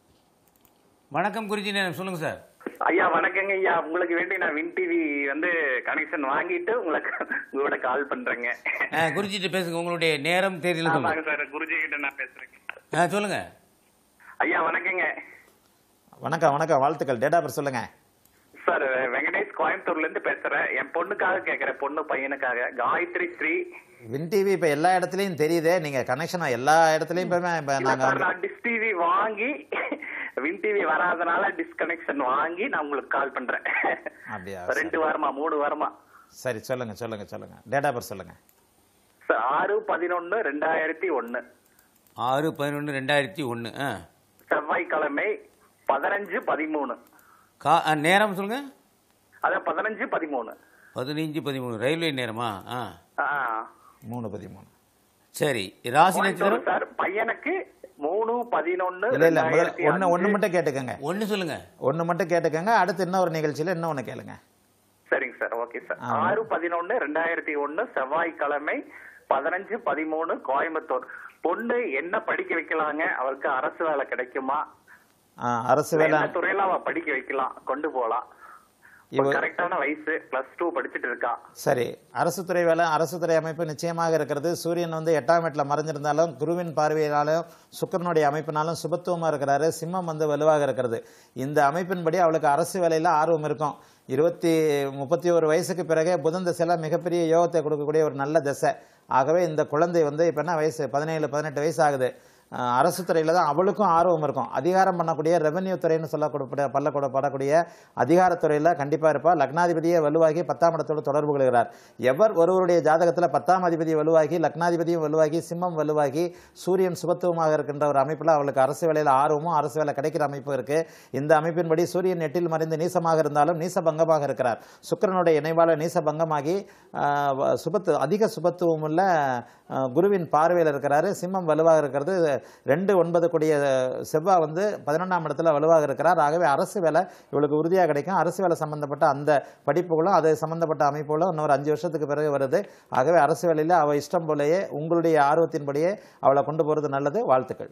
வணக்கம் குறிச்சி நேரம் சொல்லுங்க சார் ஐயா வணக்கங்க ஐயா உங்களுக்கு வேண்டி நான் வின் டிவி வந்து கனெக்ஷன் வாங்கிட்டு உங்களுக்கு உங்களோட கால் பண்றேங்க ஆ, குறிச்சிட்டு பேசுங்க உங்களுடைய நேரம் தேதியில் ஆமாங்க சொல்லுங்க சார் குருஜி கிட்ட நான் பேசுறேங்க ஆ, சொல்லுங்க ஐயா வணக்கங்க வணக்கம் வணக்கம் வாழ்த்துக்கள் டேட்டா பர் சொல்லுங்க சார் வெங்கடேஷ் கோயம்புத்தூர்ல இருந்து பேசுறேன் என் பொண்ணுக்காக கேக்குறேன் பொண்ணு பையனுக்காக காயத்ரி ஸ்ரீ வின் டிவி இப்போ எல்லா இடத்துலையும் தெரியுதே நீங்கள் கனெக்ஷன் எல்லா இடத்துலையும் இப்போ இப்போ இல்ல நாங்கள் சார் நான் டிஸ் டிவி வாங்கி வின் டிவி வராதனால டிஸ்கனெக்ஷன் வாங்கி நான் உங்களுக்கு கால் பண்றேன் அப்படியா ரெண்டு வாரமா மூணு வாரமா சரி சொல்லுங்க சொல்லுங்க சொல்லுங்க டேட்டா பர் சொல்லுங்க சார் ஆறு பதினொன்னு ரெண்டாயிரத்தி ஒன்னு ஆறு பதினொன்று ரெண்டாயிரத்தி ஒன்று ஆ செவ்வாய்க்கிழமை பதினஞ்சு பதிமூணு கா ஆ, நேரம் சொல்லுங்க அதான் பதினஞ்சு பதிமூணு பதினஞ்சு பதிமூணு ரயில்வே நேரமா ஆ ஆ. மூணு பதிமூணு சரி ராசி கோயம்புத்தூர் நட்சத்திரம் சார் பையனுக்கு மூணு பதினொன்னு இல்லை இல்லை முதல்ல ரெண்டாயிரத்தி ஒன்று ஒன்று அஞ்சு. மட்டும் கேட்டுக்கங்க ஒன்று சொல்லுங்க ஒன்று மட்டும் கேட்டுக்கங்க அடுத்து இன்னொரு நிகழ்ச்சியில் இன்னும் ஒன்று கேளுங்க சரிங்க சார் ஓகே சார் ஆ. ஆறு பதினொன்னு ரெண்டாயிரத்தி ஒன்னு செவ்வாய்க்கிழமை பதினஞ்சு பதிமூணு கோயம்புத்தூர் பொண்ணு என்ன படிக்க வைக்கலாங்க அவருக்கு அரசு வேலை கிடைக்குமா ஆ, அரசு இல்ல வேலை என்ன துறையில அவ படிக்க வைக்கலாம் கொண்டு போலாம் இவ- கரெக்டான வயசு பிளஸ் டூ படிச்சுட்டு இருக்கா சரி அரசு துறை வேலை அரசு துறை அமைப்பு நிச்சயமாக இருக்கிறது சூரியன் வந்து எட்டாம் வீட்டில் மறைஞ்சிருந்தாலும் குருவின் பார்வையினாலும் சுக்கிரனுடைய அமைப்பினாலும் சுபத்துவமாக இருக்கிறாரு சிம்மம் வந்து வலுவாக இருக்கிறது இந்த அமைப்பின்படி அவளுக்கு அரசு வேலையில் ஆர்வம் இருக்கும் இருபத்தி முப்பத்தி ஒரு வயசுக்கு பிறகே புதன் திசையில் மிகப்பெரிய யோகத்தை கொடுக்கக்கூடிய ஒரு நல்ல திசை ஆகவே இந்த குழந்தை வந்து இப்போ என்ன வயசு பதினேழு பதினெட்டு வயசு ஆகுது அஹ், அரசு துறையில் தான் அவளுக்கும் ஆர்வம் இருக்கும் அதிகாரம் பண்ணக்கூடிய ரெவென்யூ துறைன்னு சொல்லக்கூடிய பல்லக்கூட படக்கூடிய அதிகாரத்துறையில் கண்டிப்பாக இருப்பார் லக்னாதிபதியே வலுவாகி பத்தாம் இடத்தோடு தொடர்பு கொள்கிறார் எவர் ஒருவருடைய ஜாதகத்தில் பத்தாம் அதிபதி வலுவாகி லக்னாதிபதியும் வலுவாகி சிம்மம் வலுவாகி சூரியன் சுபத்துவமாக இருக்கின்ற ஒரு அமைப்பில் அவளுக்கு அரசு வேலையில் ஆர்வமும் அரசு வேலை கிடைக்கிற அமைப்பு இருக்கு இந்த அமைப்பின்படி சூரியன் எட்டில் மறைந்து நீசமாக இருந்தாலும் நீச பங்கமாக இருக்கிறார் சுக்கிரனுடைய இணைவால நீச பங்கமாகி ஆஹ், வ- சுபத்து அதிக சுபத்துவம் உள்ள ஆஹ், குருவின் பார்வையில் இருக்கிறாரு சிம்மம் வலுவாக இருக்கிறது ரெண்டு ஒன்பது கூடிய செவ்வாய் வந்து பதினொன்றாம் இடத்துல வலுவாக இருக்கிறார் ஆகவே அரசு வேலை இவளுக்கு உறுதியாக கிடைக்கும் அரசு வேலை சம்பந்தப்பட்ட அந்த படிப்புகளும் அது சம்பந்தப்பட்ட அமைப்புகளும் இன்னொரு அஞ்சு வருஷத்துக்கு பிறகு வருது ஆகவே அரசு வேலையில் அவள் இஷ்டம் போலயே உங்களுடைய ஆர்வத்தின்படியே அவளை கொண்டு போகிறது நல்லது வாழ்த்துக்கள்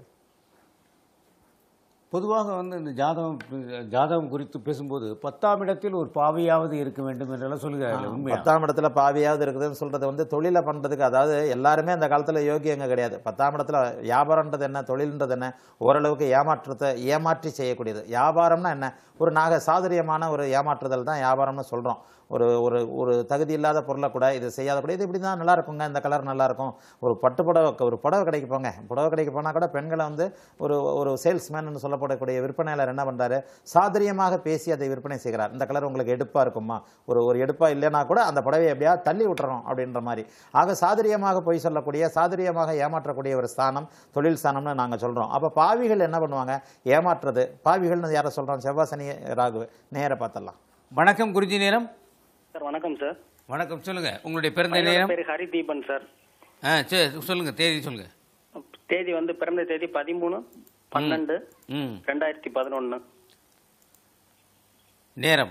பொதுவாக வந்து இந்த ஜாதகம் ஜாதகம் குறித்து பேசும்போது பத்தாம் இடத்தில் ஒரு பாவியாவது இருக்க வேண்டும் என்றெல்லாம் சொல்லுகிறார்கள் உண்மையா பத்தாம் இடத்துல பாவியாவது இருக்குதுன்னு சொல்றது வந்து தொழிலை பண்றதுக்கு அதாவது எல்லாருமே அந்த காலத்துல யோகியங்க கிடையாது பத்தாம் இடத்துல வியாபாரம்ன்றது என்ன தொழில்ன்றது என்ன ஓரளவுக்கு ஏமாற்றத்தை ஏமாற்றி செய்யக்கூடியது வியாபாரம்னா என்ன ஒரு நாக சாதுரியமான ஒரு ஏமாற்றுதல் தான் வியாபாரம்னு சொல்றோம் ஒரு ஒரு ஒரு தகுதி இல்லாத பொருளை கூட இது செய்யாத கூட இது இப்படி தான் நல்லா இருக்குங்க இந்த கலர் நல்லா இருக்கும் ஒரு பட்டு புடவை ஒரு புடவை கடைக்கு போங்க புடவை கடைக்கு போனால் கூட பெண்களை வந்து ஒரு ஒரு சேல்ஸ்மேன் சொல்லப்படக்கூடிய விற்பனையாளர் என்ன பண்றாரு சாதுரியமாக பேசி அதை விற்பனை செய்கிறார் இந்த கலர் உங்களுக்கு எடுப்பா இருக்குமா ஒரு ஒரு எடுப்பா இல்லைன்னா கூட அந்த புடவையை எப்படியா தள்ளி விட்டுறோம் அப்படின்ற மாதிரி ஆக சாதுரியமாக போய் சொல்லக்கூடிய சாதுரியமாக ஏமாற்றக்கூடிய ஒரு ஸ்தானம் தொழில் ஸ்தானம்னு நாங்கள் சொல்றோம் அப்போ பாவிகள் என்ன பண்ணுவாங்க ஏமாற்றுறது பாவிகள்னு யாரை சொல்றோம் செவ்வாய் சனி ராகு நேர பார்த்தலாம் வணக்கம் குருஜி நேரம் சார் வணக்கம் சார் வணக்கம் சொல்லுங்க உங்களுடைய பிறந்த பையனோட நேரம் பேரு ஹரி தீபன் சார் ஆ சரி சொல்லுங்க தேதி சொல்லுங்க தேதி வந்து பிறந்த தேதி பதிமூணு பன்னெண்டு ம் ரெண்டாயிரத்தி பதினொன்னு நேரம்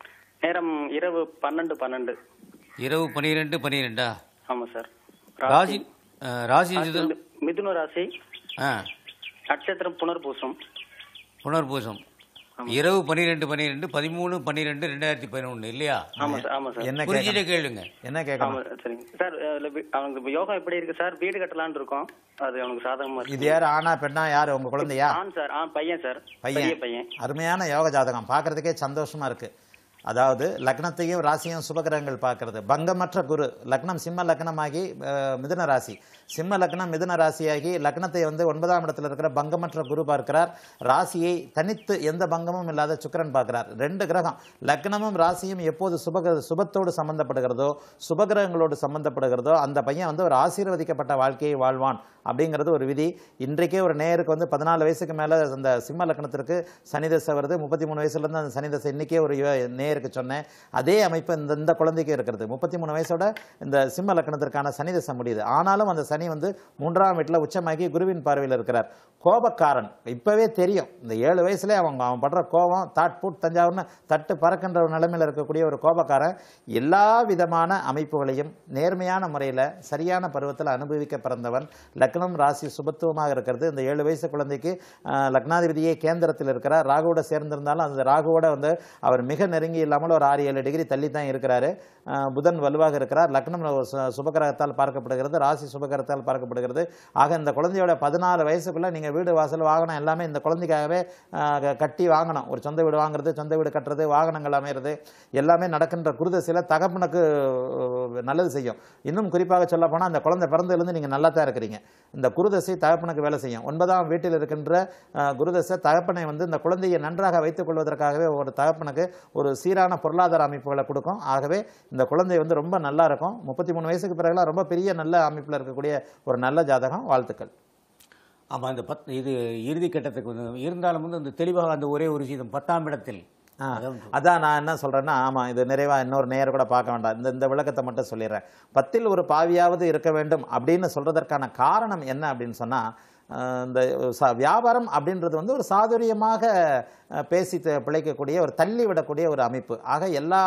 நேரம் இரவு பன்னெண்டு பன்னெண்டு இரவு பனிரெண்டு பனிரெண்டா ஆமா சார் ராசி ஆ, ராசி ராசி இது- வந்து மிதுன ராசி ஆ நட்சத்திரம் புனர்பூசம் புனர்பூசம் இரவு பனிரெண்டு பனிரெண்டு பதிமூணு பன்னிரெண்டு ரெண்டாயிரத்தி பதினொன்று இல்லையா ஆமா சார் ஆமா சார் என்ன குறிச்சிட்டே கேட்கணும்? கேளுங்க என்ன கேட்கணும் ஆமா சரிங்க சார் அதுல வி- அவனுக்கு இப்ப யோகா எப்படி இருக்கு சார் வீடு கட்டலாம்னு இருக்கோம் அது அவனுக்கு சாதகமா இது இருக்கு யார் ஆனா பெண்ணா யார் உங்க குழந்தையா ஆண் சார் ஆ பையன் சார் பெரிய பையன் பையன் அருமையான யோக ஜாதகம் பார்க்கறதுக்கே சந்தோஷமா இருக்கு அதாவது லக்னத்தையும் ராசியும் சுபகிரகங்கள் பார்க்கறது பங்கமற்ற குரு லக்னம் சிம்ம லக்னமாகி அஹ், மிதுன ராசி சிம்ம லக்னம் மிதுன ராசியாகி லக்னத்தை வந்து ஒன்பதாம் இடத்துல இருக்கிற பங்கமற்ற குரு பார்க்கிறார் ராசியை தனித்து எந்த பங்கமும் இல்லாத சுக்கிரன் பார்க்கிறார் ரெண்டு கிரகம் லக்னமும் ராசியும் எப்போது சுபக சுபத்தோடு சம்பந்தப்படுகிறதோ சுபகிரகங்களோடு சம்பந்தப்படுகிறதோ அந்த பையன் வந்து ஒரு ஆசீர்வதிக்கப்பட்ட வாழ்க்கையை வாழ்வான் அப்படிங்கிறது ஒரு விதி இன்றைக்கே ஒரு நேருக்கு வந்து பதினாலு வயசுக்கு மேலே அந்த சிம்ம லக்னத்திற்கு சனி தசை வருது முப்பத்தி மூணு வயசுலேருந்து அந்த சனி தசை இன்றைக்கே ஒரு யோ- நேருக்கு சொன்னேன் அதே அமைப்பு இந்த இந்த குழந்தைக்கு இருக்கிறது முப்பத்தி மூணு வயசோட இந்த சிம்ம லக்னத்திற்கான சனி தசை முடியுது ஆனாலும் அந்த சனி வந்து மூன்றாம் வீட்டில் உச்சமாகி குருவின் பார்வையில் இருக்கிறார் கோபக்காரன் இப்போவே தெரியும் இந்த ஏழு வயசுலேயே அவங்க அவன் படுற கோபம் தாட் பூட் தஞ்சாவூர்னு தட்டு பறக்கின்ற ஒரு நிலைமையில் இருக்கக்கூடிய ஒரு கோபக்காரன் எல்லா விதமான அமைப்புகளையும் நேர்மையான முறையில் சரியான பருவத்தில் அனுபவிக்க பிறந்தவன் லக்னம் ராசி சுபத்துவமாக இருக்கிறது இந்த ஏழு வயசு குழந்தைக்கு ஆஹ், லக்னாதிபதியே கேந்திரத்தில் இருக்கிறார் ராகுவோட சேர்ந்திருந்தாலும் அந்த ராகுவோட வந்து அவர் மிக நெருங்கி இல்லாமல் ஒரு ஆறு ஏழு டிகிரி தள்ளி தான் இருக்கிறாரு ஆஹ், புதன் வலுவாக இருக்கிறார் லக்னம் ஒரு சு- சுபகிரகத்தால் பார்க்கப்படுகிறது ராசி சுபகிரகத்தால் பார்க்கப்படுகிறது ஆக இந்த குழந்தையோட பதினாலு வயசுக்குள்ள நீங்க வீடு வாசல் வாகனம் எல்லாமே இந்த குழந்தைக்காகவே ஆஹ், க- கட்டி வாங்கணும் ஒரு சொந்த வீடு வாங்குறது சொந்த வீடு கட்டுறது வாகனங்கள் அமைகிறது எல்லாமே நடக்கின்ற குருதசையில் தகப்பனுக்கு அஹ், நல்லது செய்யும் இன்னும் குறிப்பாக சொல்ல போனால் அந்த குழந்தை பிறந்ததுலேருந்து நீங்கள் நல்லா தான் இருக்கிறீங்க இந்த குருதசை தகப்பனுக்கு வேலை செய்யும் ஒன்பதாம் வீட்டில் இருக்கின்ற அஹ், குருதசை தகப்பனை வந்து இந்த குழந்தையை நன்றாக வைத்துக் கொள்வதற்காகவே ஒரு தகப்பனுக்கு ஒரு சீரான பொருளாதார அமைப்புகளை கொடுக்கும் ஆகவே இந்த குழந்தை வந்து ரொம்ப நல்லா இருக்கும் முப்பத்தி மூணு வயசுக்கு பிறகுலாம் ரொம்ப பெரிய நல்ல அமைப்பில் இருக்கக்கூடிய ஒரு நல்ல ஜாதகம் வாழ்த்துக்கள் ஆமாம் அந்த பத் இது இறுதி கட்டத்துக்கு வந்து இருந்தாலும் வந்து அந்த தெளிவாக அந்த ஒரே ஒரு விஷயம் பத்தாம் இடத்தில் ஆ, அதான் நான் என்ன சொல்றேன்னா ஆமா இது நிறைவா இன்னொரு நேரம் கூட பார்க்க வேண்டாம் இந்த இந்த விளக்கத்தை மட்டும் சொல்லிடுறேன் பத்தில் ஒரு பாவியாவது இருக்க வேண்டும் அப்படின்னு சொல்றதற்கான காரணம் என்ன அப்படின்னு சொன்னா அஹ், இந்த ச- வியாபாரம் அப்படின்றது வந்து ஒரு சாதுரியமாக அஹ், பேசி த- பிழைக்கக்கூடிய ஒரு தள்ளி விடக்கூடிய ஒரு அமைப்பு ஆக எல்லா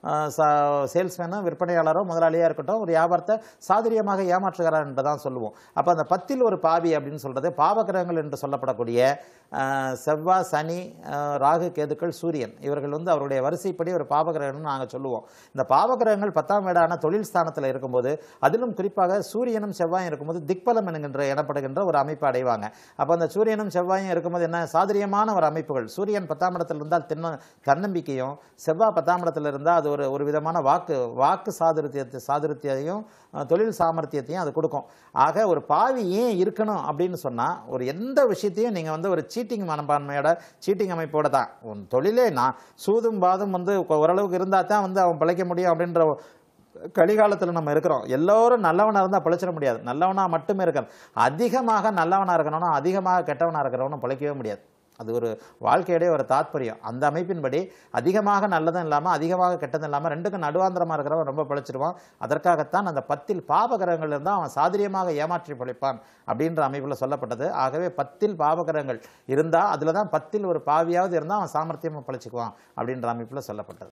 சேல்ஸ்மேனும் விற்பனையாளரோ முதலாளியாக இருக்கட்டும் ஒரு வியாபாரத்தை சாதுரியமாக ஏமாற்றுகிறார் என்று தான் சொல்லுவோம் அப்போ அந்த பத்தில் ஒரு பாவி அப்படின்னு சொல்றது பாவகிரகங்கள் என்று சொல்லப்படக்கூடிய அஹ், செவ்வாய் சனி அஹ், ராகு கேதுக்கள் சூரியன் இவர்கள் வந்து அவருடைய வரிசைப்படி ஒரு பாவகிரகம்னு நாங்கள் சொல்லுவோம் இந்த பாவகிரகங்கள் பத்தாம் வீடான தொழில் ஸ்தானத்தில் இருக்கும்போது அதிலும் குறிப்பாக சூரியனும் செவ்வாயும் இருக்கும்போது திக்பலம் என்கின்ற எனப்படுகின்ற ஒரு அமைப்பு அடைவாங்க அப்போ அந்த சூரியனும் செவ்வாயும் இருக்கும்போது என்ன சாதுரியமான ஒரு அமைப்புகள் சூரியன் பத்தாம் இடத்துல இருந்தால் தென்ன தன்னம்பிக்கையும் செவ்வாய் பத்தாம் இடத்துல இருந்தால் அது ஒரு ஒரு விதமான வாக்கு வாக்கு சாதுரியத்தை சாதுரியத்தையும் அஹ், தொழில் சாமர்த்தியத்தையும் அது கொடுக்கும் ஆக ஒரு பாவி ஏன் இருக்கணும் அப்படின்னு சொன்னால் ஒரு எந்த விஷயத்தையும் நீங்கள் வந்து ஒரு சீட்டிங் மனப்பான்மையோட சீட்டிங் அமைப்போட தான் உன் தொழிலே நான் சூதும் பாதும் வந்து ஓரளவுக்கு இருந்தால் தான் வந்து அவன் பிழைக்க முடியும் அப்படின்ற கலிகாலத்தில் நம்ம இருக்கிறோம் எல்லோரும் நல்லவனாக இருந்தால் பிழைச்சிட முடியாது நல்லவனாக மட்டுமே இருக்கணும் அதிகமாக நல்லவனாக இருக்கணும்னா அதிகமாக கெட்டவனாக இருக்கிறவனும் பிழைக்கவே முடியாது அது ஒரு வாழ்க்கையுடைய ஒரு தாத்பரியம் அந்த அமைப்பின்படி அதிகமாக நல்லதும் இல்லாமல் அதிகமாக கெட்டதும் இல்லாமல் ரெண்டுக்கும் நடுவாந்திரமாக இருக்கிறவன் ரொம்ப பிழைச்சிடுவான் அதற்காகத்தான் அந்த பத்தில் பாபகிரகங்கள் இருந்தால் அவன் சாதுரியமாக ஏமாற்றி பிழைப்பான் அப்படின்ற அமைப்பில் சொல்லப்பட்டது ஆகவே பத்தில் பாபகிரகங்கள் இருந்தால் அதில் தான் பத்தில் ஒரு பாவியாவது இருந்தால் அவன் சாமர்த்தியமாக பிழைச்சிக்குவான் அப்படின்ற அமைப்பில் சொல்லப்பட்டது